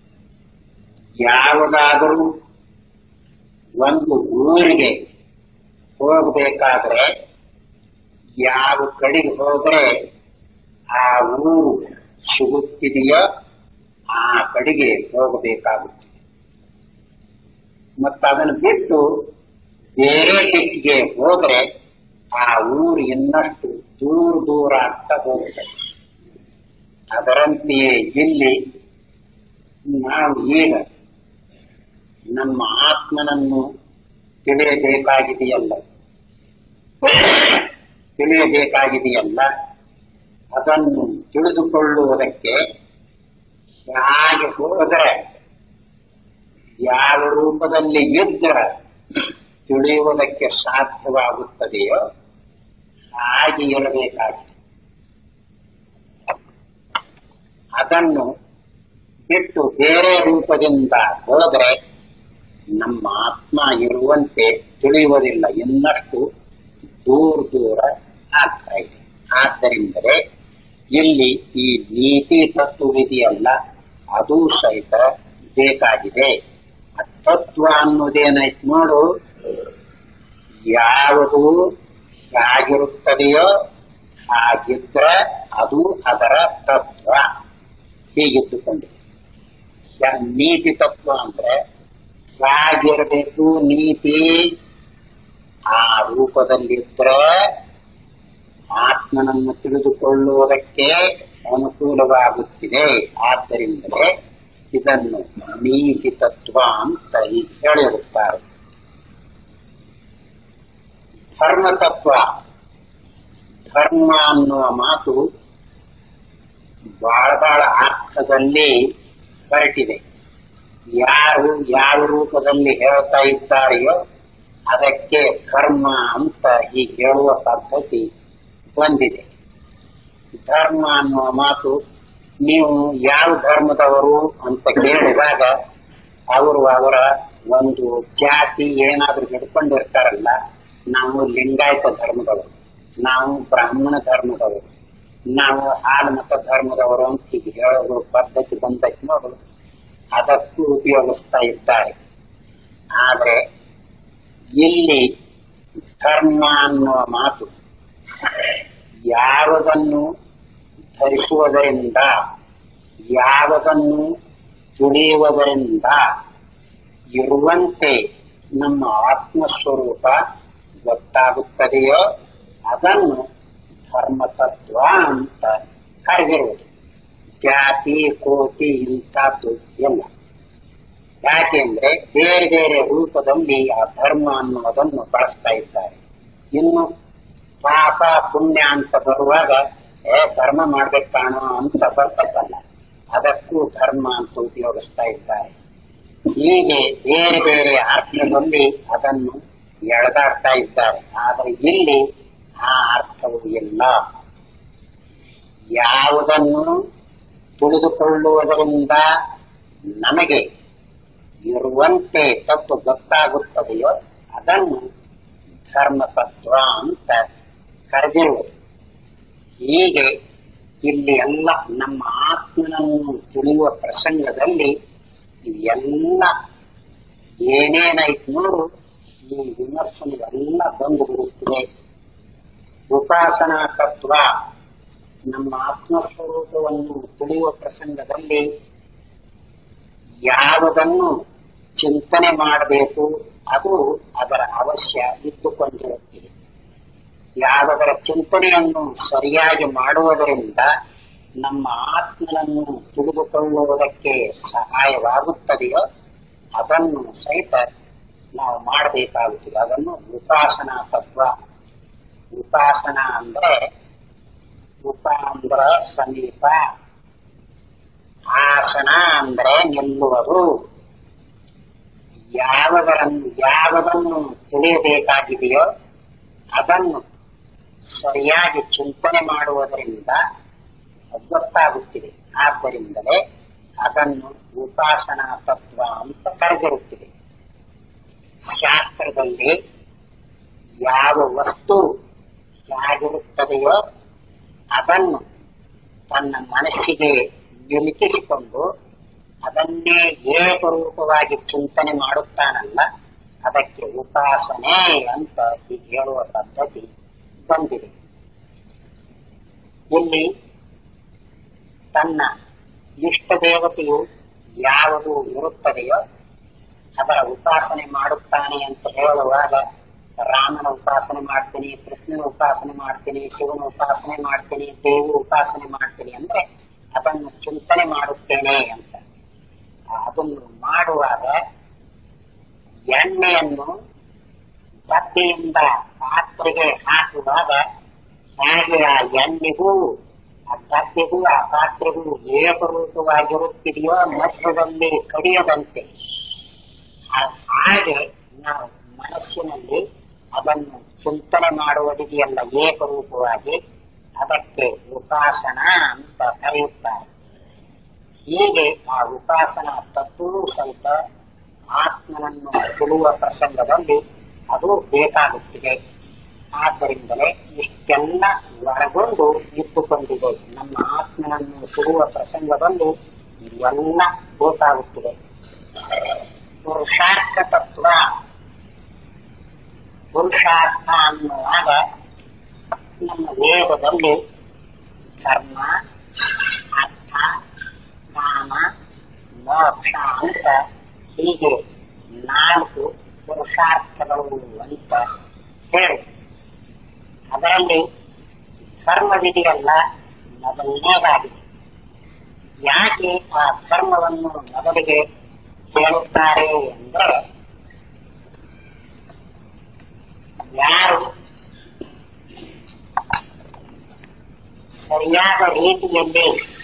ಯಾವುದಾದರೂ ಒಂದು ಊರಿಗೆ ಹೋಗಬೇಕಾದ್ರೆ ಯಾವ ಕಡೆಗೆ ಹೋದ್ರೆ ಆ ಊರು ಸಿಗುತ್ತಿದೆಯೋ ಆ ಕಡೆಗೆ ಹೋಗಬೇಕಾಗುತ್ತದೆ ಮತ್ತು ಅದನ್ನು ಬಿಟ್ಟು ಬೇರೆ ದಿಕ್ಕಿಗೆ ಹೋದ್ರೆ ಆ ಊರು ಇನ್ನಷ್ಟು ದೂರ ದೂರ ಆಗ್ತಾ ಹೋಗುತ್ತದೆ ಅದರಂತೆಯೇ ಇಲ್ಲಿ ನಾವು ಈಗ ನಮ್ಮ ಆತ್ಮನನ್ನು ತಿಳಿಯಬೇಕಾಗಿದೆಯಲ್ಲ ತಿಳಿಯಬೇಕಾಗಿದೆಯಲ್ಲ ಅದನ್ನು ತಿಳಿದುಕೊಳ್ಳುವುದಕ್ಕೆ ಹೇಗೆ ಹೋದರೆ ಯಾವ ರೂಪದಲ್ಲಿ ಇದ್ದರೆ ತಿಳಿಯುವುದಕ್ಕೆ ಸಾಧ್ಯವಾಗುತ್ತದೆಯೋ ಹಾಗೆ ಇರಬೇಕಾಗಿದೆ ಅದನ್ನು ಬಿಟ್ಟು ಬೇರೆ ರೂಪದಿಂದ ಹೋದರೆ ನಮ್ಮ ಆತ್ಮ ಇರುವಂತೆ ತಿಳಿಯುವುದಿಲ್ಲ ಇನ್ನಷ್ಟು ದೂರ ದೂರ ಆಗ್ತಾ ಇದೆ ಆದ್ದರಿಂದಲೇ ಇಲ್ಲಿ ಈ ನೀತಿ ತತ್ವವಿದೆಯಲ್ಲ ಅದು ಸಹಿತ ಬೇಕಾಗಿದೆ ಆ ತತ್ವ ಅನ್ನೋದೇನಾಯ್ತು ನೋಡು ಯಾವುದು ಹೇಗಿರುತ್ತದೆಯೋ ಹಾಗಿದ್ರೆ ಅದು ಅದರ ತತ್ವ ಹೀಗಿದ್ದುಕೊಂಡಿದೆ ಯ- ನೀತಿ ತತ್ವ ಅಂದ್ರೆ ಹೇಗಿರಬೇಕು ನೀತಿ ಆ ರೂಪದಲ್ಲಿದ್ರೆ ಆತ್ಮನನ್ನು ತಿಳಿದುಕೊಳ್ಳುವುದಕ್ಕೆ ಅನುಕೂಲವಾಗುತ್ತಿದೆ ಆದ್ದರಿಂದಲೇ ಇದನ್ನು ನೀತಿ ತತ್ವ ಅಂತ ಹೀಗೆ ಹೇಳಿರುತ್ತಾರೆ ಧರ್ಮ ತತ್ವ ಧರ್ಮ ಅನ್ನುವ ಮಾತು ಬಹಳ ಬಹಳ ಅರ್ಥದಲ್ಲಿ ಹೊರಟಿದೆ ಯಾರು ಯಾವ ರೂಪದಲ್ಲಿ ಹೇಳ್ತಾ ಇದ್ದಾರೆಯೋ ಅದಕ್ಕೆ ಧರ್ಮ ಅಂತ ಈ ಹೇಳುವ ಪದ್ಧತಿ ಬಂದಿದೆ ಧರ್ಮ ಅನ್ನುವ ಮಾತು ನೀವು ಯಾವ ಧರ್ಮದವರು ಅಂತ ಕೇಳಿದಾಗ ಅವರು ಅವರ ಒಂದು ಜಾತಿ ಏನಾದ್ರೂ ಹಿಡ್ಕೊಂಡಿರ್ತಾರಲ್ಲ ನಾವು ಲಿಂಗಾಯತ ಧರ್ಮದವರು ನಾವು ಬ್ರಾಹ್ಮಣ ಧರ್ಮದವರು ನಾವು ಹಾಲಮತ ಧರ್ಮದವರು ಅಂತ ಹೀಗೆ ಹೇಳೋದು ಪದ್ಧತಿ ಬಂದಕ್ಕೆ ನೋಡು ಅದಕ್ಕೂ ಉಪಯೋಗಿಸ್ತಾ ಇದ್ದಾರೆ ಆದ್ರೆ ಇಲ್ಲಿ ಧರ್ಮ ಅನ್ನುವ ಮಾತು ಯಾವುದನ್ನು ಧರಿಸುವುದರಿಂದ ಯಾವುದನ್ನು ತಿಳಿಯುವುದರಿಂದ ಇರುವಂತೆ ನಮ್ಮ ಆತ್ಮಸ್ವರೂಪ ಗೊತ್ತಾಗುತ್ತದೆಯೋ ಅದನ್ನು ಧರ್ಮತತ್ವ ಅಂತ ಕರೆದಿರುವುದು ಜಾತಿ ಕೋಟಿ ಇಂಥದ್ದು ಎಲ್ಲ ಯಾಕೆಂದ್ರೆ ಬೇರೆ ಬೇರೆ ರೂಪದಲ್ಲಿ ಆ ಧರ್ಮ ಅನ್ನುವುದನ್ನು ಬಳಸ್ತಾ ಇದ್ದಾರೆ ಇನ್ನು ಪಾಪ ಪುಣ್ಯ ಅಂತ ಬರುವಾಗ ಏ ಧರ್ಮ ಮಾಡ್ಬೇಕು ಕಾಣೋ ಅಂತ ಬರ್ತಕ್ಕಲ್ಲ ಅದಕ್ಕೂ ಧರ್ಮ ಅಂತ ಉಪಯೋಗಿಸ್ತಾ ಇದ್ದಾರೆ ಹೀಗೆ ಬೇರೆ ಬೇರೆ ಅರ್ಥದಲ್ಲಿ ಅದನ್ನು ಎಳೆದಾಡ್ತಾ ಇದ್ದಾರೆ ಆದರೆ ಇಲ್ಲಿ ಆ ಅರ್ಥವು ಇಲ್ಲ ಯಾವುದನ್ನು ತಿಳಿದುಕೊಳ್ಳುವುದರಿಂದ ನಮಗೆ ಇರುವಂತೆ ತತ್ವ ಗೊತ್ತಾಗುತ್ತದೆಯೋ ಅದನ್ನು ಧರ್ಮ ತತ್ವ ಅಂತ ಕರೆದಿರುವುದು ಹೀಗೆ ಇಲ್ಲಿ ಎಲ್ಲ ನಮ್ಮ ಆತ್ಮನನ್ನು ತಿಳಿಯುವ ಪ್ರಸಂಗದಲ್ಲಿ ಇವೆಲ್ಲ ಏನೇನಾಯ್ತು ನೋಡು ಈ ವಿಮರ್ಶನೆ ಎಲ್ಲ ಬಂದು ಬಿಡುತ್ತದೆ ಉಪಾಸನಾ ತತ್ವ ನಮ್ಮ ಆತ್ಮಸ್ವರೂಪವನ್ನು ತಿಳಿಯುವ ಪ್ರಸಂಗದಲ್ಲಿ ಯಾವುದನ್ನು ಚಿಂತನೆ ಮಾಡಬೇಕು ಅದು ಅದರ ಅವಶ್ಯ ಇದ್ದುಕೊಂಡಿರುತ್ತದೆ ಯಾವುದರ ಚಿಂತನೆಯನ್ನು ಸರಿಯಾಗಿ ಮಾಡುವುದರಿಂದ ನಮ್ಮ ಆತ್ಮನನ್ನು ತಿಳಿದುಕೊಳ್ಳುವುದಕ್ಕೆ ಸಹಾಯವಾಗುತ್ತದೆಯೋ ಅದನ್ನು ಸಹಿತ ನಾವು ಮಾಡಬೇಕಾಗುತ್ತದೆ ಅದನ್ನು ಉಪಾಸನಾ ತತ್ವ ಉಪಾಸನಾ ಅಂದ್ರೆ ಉಪ ಅಂದ್ರೆ ಸಮೀಪ ಆಸನ ಅಂದ್ರೆ ನಿಲ್ಲುವುದು ಯಾವುದರನ್ನು ಯಾವುದನ್ನು ತಿಳಿಯಬೇಕಾಗಿದೆಯೋ ಅದನ್ನು ಸರಿಯಾಗಿ ಚಿಂತನೆ ಮಾಡುವುದರಿಂದ ಗೊತ್ತಾಗುತ್ತಿದೆ ಆದ್ದರಿಂದಲೇ ಅದನ್ನು ಉಪಾಸನಾ ತತ್ವ ಅಂತ ಕರೆದಿರುತ್ತದೆ ಶಾಸ್ತ್ರದಲ್ಲಿ ಯಾವ ವಸ್ತು ಹೇಗಿರುತ್ತದೆಯೋ ಅದನ್ನು ತನ್ನ ಮನಸ್ಸಿಗೆ ನಿಲುಕಿಸಿಕೊಂಡು ಅದನ್ನೇ ಏಕರೂಪವಾಗಿ ಚಿಂತನೆ ಮಾಡುತ್ತಾನಲ್ಲ ಅದಕ್ಕೆ ಉಪಾಸನೆ ಅಂತ ಈಗ ಹೇಳುವ ಪದ್ಧತಿ ಬಂದಿದೆ ಇಲ್ಲಿ ತನ್ನ ಇಷ್ಟ ದೇವತೆಯು ಯಾವುದು ಇರುತ್ತದೆಯೋ ಅದರ ಉಪಾಸನೆ ಮಾಡುತ್ತಾನೆ ಅಂತ ಹೇಳುವಾಗ ರಾಮನ ಉಪಾಸನೆ ಮಾಡ್ತೀನಿ ಕೃಷ್ಣನ ಉಪಾಸನೆ ಮಾಡ್ತೀನಿ ಶಿವನ ಉಪಾಸನೆ ಮಾಡ್ತೀನಿ ದೇವಿ ಉಪಾಸನೆ ಮಾಡ್ತೀನಿ ಅಂದ್ರೆ ಅದನ್ನು ಚಿಂತನೆ ಮಾಡುತ್ತೇನೆ ಅಂತ ಅದನ್ನು ಮಾಡುವಾಗ ಎಣ್ಣೆಯನ್ನು ಡಬ್ಬಿಯಿಂದ ಪಾತ್ರೆಗೆ ಹಾಕುವಾಗ ಹೇಗೆ ಆ ಎಣ್ಣೆಗೂ ಆ ಡಬ್ಬಿಗೂ ಆ ಪಾತ್ರೆಗೂ ಏಕರೂಪವಾಗಿರುತ್ತಿದೆಯೋ ಮಧ್ಯದಲ್ಲಿ ಕಡಿಯದಂತೆ ಆ- ಹಾಗೆ ನಾವು ಮನಸ್ಸಿನಲ್ಲಿ ಅದನ್ನು ಚಿಂತನೆ ಮಾಡುವುದಿದೆಯಲ್ಲ ಏಕರೂಪವಾಗಿ ಅದಕ್ಕೆ ಉಪಾಸನ ಅಂತ ಕರೆಯುತ್ತಾರೆ ಹೀಗೆ ಆ ಉಪಾಸನಾ ತತ್ವವೂ ಸಹಿತ ಆತ್ಮನನ್ನು ತಿಳಿಯುವ ಪ್ರಸಂಗದಲ್ಲಿ ಅದು ಬೇಕಾಗುತ್ತಿದೆ ಆದ್ದರಿಂದಲೇ ಇಷ್ಟೆಲ್ಲ ಒಳಗೊಂಡು ಇಟ್ಟುಕೊಂಡಿದೆ ನಮ್ಮ ಆತ್ಮನನ್ನು ತಿಳಿಯುವ ಪ್ರಸಂಗದಲ್ಲಿ ಇವೆಲ್ಲ ಬೇಕಾಗುತ್ತಿದೆ ಪುರುಷಾರ್ಥ ತತ್ವ ಪುರುಷಾರ್ಥ ಅನ್ನುವಾಗ ನಮ್ಮ ವೇದದಲ್ಲಿ ಧರ್ಮ ಅರ್ಥ ಕಾಮ ಮೋಕ್ಷ ಅಂತ ಹೀಗೆ ನಾಲ್ಕು ಪುರುಷಾರ್ಥಗಳು ಅಂತ ಹೇಳಿ ಅದರಲ್ಲಿ ಧರ್ಮವಿದೆಯಲ್ಲ ಮೊದಲನೇದಾಗಿದೆ ಯಾಕೆ ಆ ಧರ್ಮವನ್ನು ಮೊದಲಿಗೆ ಹೇಳುತ್ತಾರೆ ಅಂದ್ರೆ ಯಾರು ಸರಿಯಾದ ರೀತಿಯಲ್ಲಿ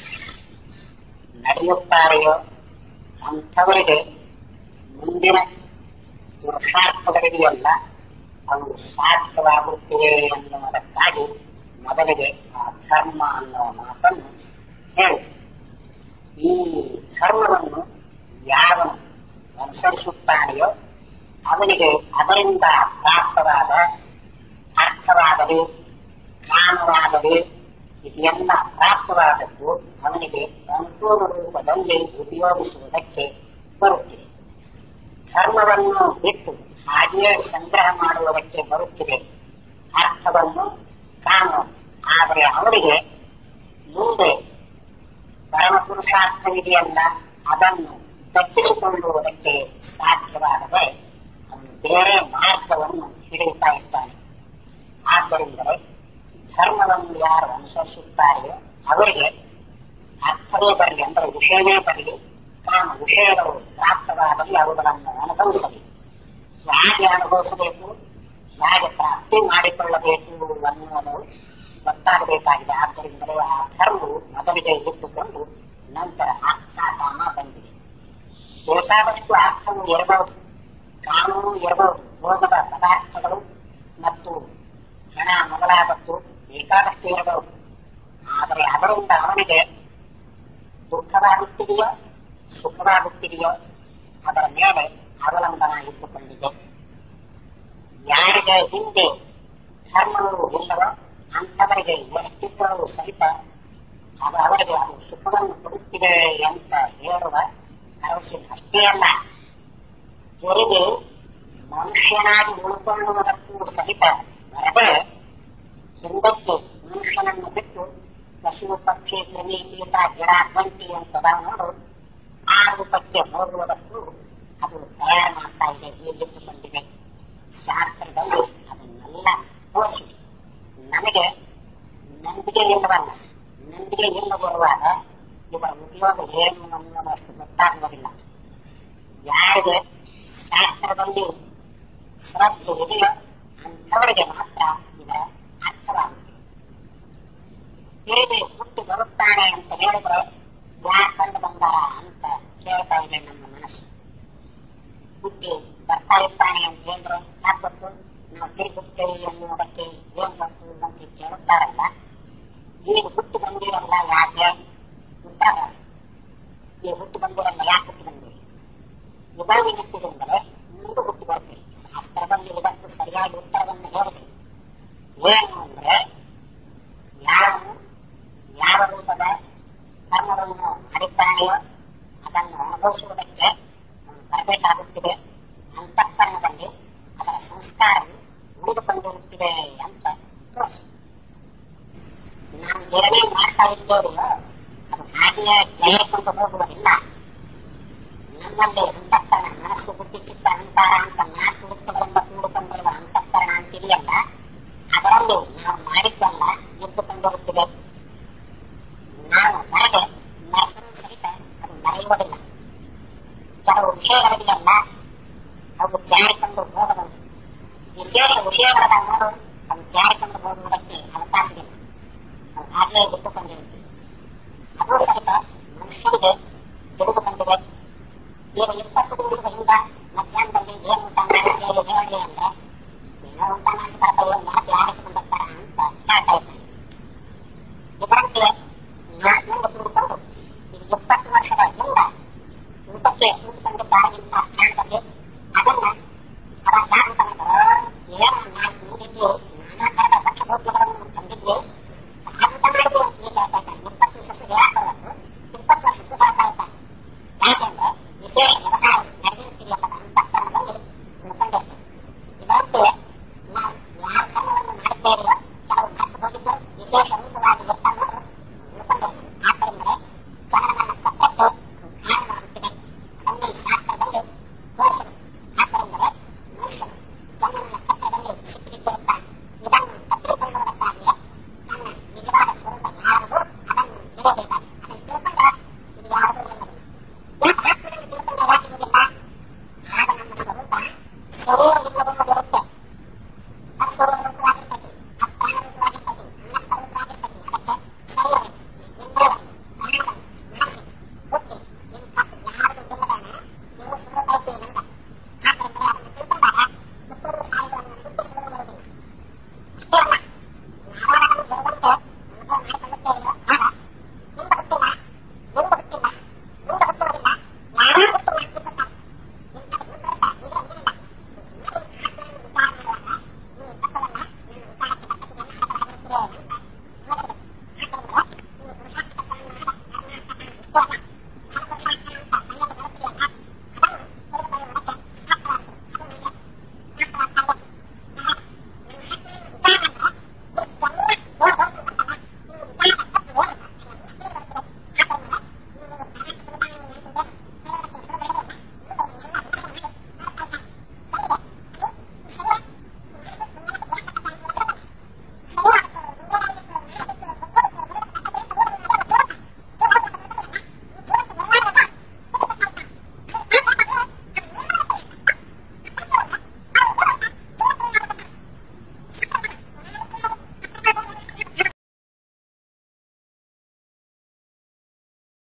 ನಡೆಯುತ್ತಾರೆಯೋ ಅಂಥವರಿಗೆ ಮುಂದಿನ ಪುರುಷಾರ್ಥಗಳಿದೆಯಲ್ಲ ಅವು ಸಾಧ್ಯವಾಗುತ್ತಿವೆ ಎನ್ನುವುದಕ್ಕಾಗಿ ಮೊದಲಿಗೆ ಆ ಧರ್ಮ ಅನ್ನುವ ಮಾತನ್ನು ಹೇಳಿ ಈ ಧರ್ಮವನ್ನು ಯಾವನು ಅನುಸರಿಸುತ್ತಾನೆಯೋ ಅವನಿಗೆ ಅದರಿಂದ ಪ್ರಾಪ್ತವಾದ ಅರ್ಥವಾಗಲಿ ಕಾಮವಾಗಲಿ ಇದೆಲ್ಲ ಪ್ರಾಪ್ತವಾದದ್ದು ಅವನಿಗೆ ಅನುಕೂಲ ರೂಪದಲ್ಲಿ ಉಪಯೋಗಿಸುವುದಕ್ಕೆ ಬರುತ್ತಿದೆ ಧರ್ಮವನ್ನು ಬಿಟ್ಟು ಹಾಗೆಯೇ ಸಂಗ್ರಹ ಮಾಡುವುದಕ್ಕೆ ಬರುತ್ತಿದೆ ಅರ್ಥವನ್ನು ಕಾನೂನು ಆದರೆ ಅವರಿಗೆ ಮುಂದೆ ಪರಮ ಪುರುಷಾರ್ಥವಿದೆಯಲ್ಲ ಅದನ್ನು ತಪ್ಪಿಸಿಕೊಳ್ಳುವುದಕ್ಕೆ ಸಾಧ್ಯವಾಗದೆ ಅವನು ಬೇರೆ ಮಾರ್ಗವನ್ನು ಹಿಡಿಯುತ್ತಾ ಇದ್ದಾನೆ ಆದ್ದರಿಂದಲೇ ಧರ್ಮವನ್ನು ಯಾರು ಅನುಸರಿಸುತ್ತಾರೆಯೋ ಅವರಿಗೆ ಅರ್ಥವೇ ಬರಲಿ ಅಂದರೆ ವಿಷಯವೇ ಬರಲಿ ಕಾಮ ವಿಷಯಗಳು ಪ್ರಾಪ್ತವಾಗಲಿ ಅವುಗಳನ್ನು ಅನುಭವಿಸಲಿ ಹೇಗೆ ಅನುಭವಿಸಬೇಕು ಹೇಗೆ ಪ್ರಾಪ್ತಿ ಮಾಡಿಕೊಳ್ಳಬೇಕು ಅನ್ನುವುದು ಗೊತ್ತಾಗಬೇಕಾಗಿದೆ ಆದ್ದರಿಂದಲೇ ಆ ಧರ್ಮವು ಮೊದಲಿಗೆ ಇಟ್ಟುಕೊಂಡು ನಂತರ ಅರ್ಥ ಕಾಮ ಬಂದಿದೆ ಬೇಕಾದಷ್ಟು ಅರ್ಥವು ಇರಬಹುದು ಕಾಮವೂ ಇರಬಹುದು ಭೋಗದ ಪದಾರ್ಥಗಳು ಮತ್ತು ಹಣ ಮೊದಲಾದದ್ದು ಬೇಕಾದಷ್ಟು ಇರಬಹುದು ಆದರೆ ಅದರಿಂದ ಅವನಿಗೆ ದುಃಖವಾಗುತ್ತಿದೆಯೋ ಸುಖವಾಗುತ್ತಿದೆಯೋ ಅದರ ಮೇಲೆ ಅವಲಂಬನ ಇಟ್ಟುಕೊಂಡಿದೆ ಯಾರಿಗೆ ಹಿಂದೆ ಧರ್ಮವು ಇಲ್ಲವೋ ಅಂಥವರಿಗೆ ಎಷ್ಟಿದ್ದರೂ ಸಹಿತ ಅದು ಅವರಿಗೆ ಅದು ಸುಖವನ್ನು ಕೊಡುತ್ತಿದೆ ಅಂತ ಹೇಳುವ ಭರವಸೆ ಅಷ್ಟೇ ಅಲ್ಲ ಇವರಿಗೆ ಮನುಷ್ಯನಾಗಿ ಉಳ್ಕೊಳ್ಳುವುದಕ್ಕೂ ಸಹಿತ ಬರದೆ ಹಿಂದಕ್ಕೆ ಮನುಷ್ಯನನ್ನು ಬಿಟ್ಟು ಪಶು ಪಕ್ಷಿ ಕ್ರಿಮಿ ಕೀಟ ಗಿಡ ಗಂಟಿ ಅಂತದ ನೋಡು ಆ ರೂಪಕ್ಕೆ ಹೋಗುವುದಕ್ಕೂ ಅದು ತಯಾರು ಮಾಡ್ತಾ ಇದೆ ಹೀಗಿಟ್ಟುಕೊಂಡಿದೆ ಶಾಸ್ತ್ರದಲ್ಲಿ ಅದನ್ನೆಲ್ಲ ತೋರಿಸಿದೆ ನಮಗೆ ನಂಬಿಕೆ ಇಲ್ಲವಲ್ಲ ನಂಬಿಕೆ ಇಲ್ಲ ಬರುವಾಗ ಇವರ ಉಪಯೋಗ ಏನು ಅನ್ನೋದಷ್ಟು ಗೊತ್ತಾಗುವುದಿಲ್ಲ ಯಾರಿಗೆ ಶಾಸ್ತ್ರದಲ್ಲಿ ಶ್ರದ್ಧೆ ಇದೆಯೋ ಅಂಥವರಿಗೆ ಮಾತ್ರ ಇದರ ಅರ್ಥವಾಗುತ್ತದೆ ತಿರುಗಿ ಹುಟ್ಟಿ ಬರುತ್ತಾನೆ ಅಂತ ಹೇಳಿದ್ರೆ ಯಾಕೆ ಕಂಡು ಬಂದಾರ ಅಂತ ಕೇಳ್ತಾ ಇದೆ ನಮ್ಮ ಮನಸ್ಸು ಹುಟ್ಟಿ ಬರ್ತಾ ಇರ್ತಾನೆ ಅಂತ ಹೇಳಿದ್ರೆ ಯಾಕೆ ಗೊತ್ತು ನಾವು ತಿರುಗಿ ಹುಟ್ಟುತ್ತೇವೆ ಎನ್ನುವುದಕ್ಕೆ ಏನ್ ಗೊತ್ತು ಅಂತ ಕೇಳುತ್ತಾರಲ್ಲ ಈಗ ಹುಟ್ಟು ಬಂದಿರಲ್ಲ ಯಾಕೆ ಉತ್ತರ ಈ ಹುಟ್ಟು ಬಂದಿರಲ್ಲ ಯಾಕೆ ಹುಟ್ಟು ಬಂದಿರಿ ಇದಾಗಿ ನಿಂತಿರಿಂದಲೇ ಮುಂದೆ ಹುಟ್ಟು ಬರ್ತೀರಿ ಶಾಸ್ತ್ರದಲ್ಲಿ ಇದಕ್ಕೂ ಸರಿಯಾಗಿ ಉತ್ತರವನ್ನು ಹೇಳಿದೆ ಏನು ಅಂದ್ರೆ ಯಾವನು ಯಾವ ರೂಪದ ಕರ್ಮವನ್ನು ಮಾಡಿದ್ದಾನೆಯೋ ಅದನ್ನು ಅನುಭವಿಸುವುದಕ್ಕೆ ಅವನು ಬರಬೇಕಾಗುತ್ತಿದೆ ಅಂತಃಕರಣದಲ್ಲಿ ಅದರ ಸಂಸ್ಕಾರವು ಉಳಿದುಕೊಂಡಿರುತ್ತಿದೆ ಅಂತ ತೋರಿಸಿ ನಾವು ಏನೇ ಮಾಡ್ತಾ ಇದ್ದೇವೆಯೋ ಅದು ಹಾಗೆಯೇ ಜಯಿಕೊಂಡು ಹೋಗುವುದಿಲ್ಲ ನಮ್ಮಲ್ಲಿ ಅಂತಃಕರಣ ಮನಸ್ಸು ಬುದ್ಧಿ ಚಿತ್ತ ಅಹಂಕಾರ ಅಂತ ನಾಲ್ಕು ವೃತ್ತಗಳಿಂದ ಕೂಡಿಕೊಂಡಿರುವ ಅಂತಃಕರಣ ಅಂತಿದೆಯಲ್ಲ ಅದರಲ್ಲಿ ನಾವು ಮಾಡಿದ್ದೆಲ್ಲ ಇದ್ದುಕೊಂಡಿರುತ್ತಿದೆ ನಾವು ಹೊರಗೆ ಮರೆತರೂ ಸಹಿತ ಅದು ಮರೆಯುವುದಿಲ್ಲ ಕೆಲವು ವಿಷಯಗಳಿದೆಯಲ್ಲ ಅವು ಜಾರಿಕೊಂಡು ಹೋಗಬಹುದು ವಿಶೇಷ ವಿಷಯಗಳನ್ನ ನೋಡು ಅವು ಜಾರಿಕೊಂಡು ಹೋಗುವುದಕ್ಕೆ ಅವಕಾಶವಿಲ್ಲ ಅವು ಹಾಗೆಯೇ ಇದ್ದುಕೊಂಡಿರುತ್ತದೆ ಅದು ಸಹಿತ ಮನುಷ್ಯನಿಗೆ ತಿಳಿದುಕೊಂಡಿದೆ ಈಗ ಇಪ್ಪತ್ತು ದಿವಸದ ಹಿಂದ ಮಧ್ಯಾಹ್ನದಲ್ಲಿ ಏನು ಊಟ ಮಾಡಿದ್ದೇವೆ ಹೇಳಿ ಅಂದ್ರೆ ಏನೋ ಊಟ ಮಾಡಿದಾರಪ್ಪ ಏನು ಯಾಕೆ ಯಾರಿಕೊಂಡು ಬರ್ತಾರ ಅಂತ ಹೇಳ್ತಾ ಇದ್ದಾನೆ ಇದರಂತೆ ನಾಲ್ಕು ಕೂಡಿಕೊಂಡು ಈಗ ಇಪ್ಪತ್ತು ವರ್ಷದ ಹಿಂದ ಊಟಕ್ಕೆ ಕೂತ್ಕೊಂಡಿದ್ದಾಗಿಂತ ಸ್ಥಾನದಲ್ಲಿ ಅದನ್ನ ಅವರ ಯಾರು ತಗೊಂಡ್ರು ಏನು ನಾಲ್ಕು ನೀಡಿದ್ವಿ ನಾನಾ ತರದ ಪಕ್ಷಭೋಗ್ಯಗಳನ್ನು ತಂದಿದ್ವಿ ಊಟ ಮಾಡಿದ್ವಿ ಅಂತ ಈಗ ಹೇಳ್ತಾ ಇದ್ದಾನೆ ಇಪ್ಪತ್ತು ವರ್ಷಕ್ಕೆ ಹೇಳಕ್ ಬರಬೇಕು ಇಪ್ಪತ್ತು ವರ್ಷಕ್ಕೂ ಹೇಳ್ತಾ ಇದ್ದಾನೆ ಯಾಕೆಂದ್ರೆ ವಿಶೇಷ ವ್ಯವಹಾರ ನಡೆದಿರುತ್ತಿಲ್ಲ ಅಂತಃಕರಣದಲ್ಲಿ ಉಳ್ಕೊಂಡಿರ್ತದೆ ಇದರಂತೆ ನಾವು ಯಾವ ಕರ್ಮವನ್ನು ಮಾಡಿದ್ದೇವೆಯೋ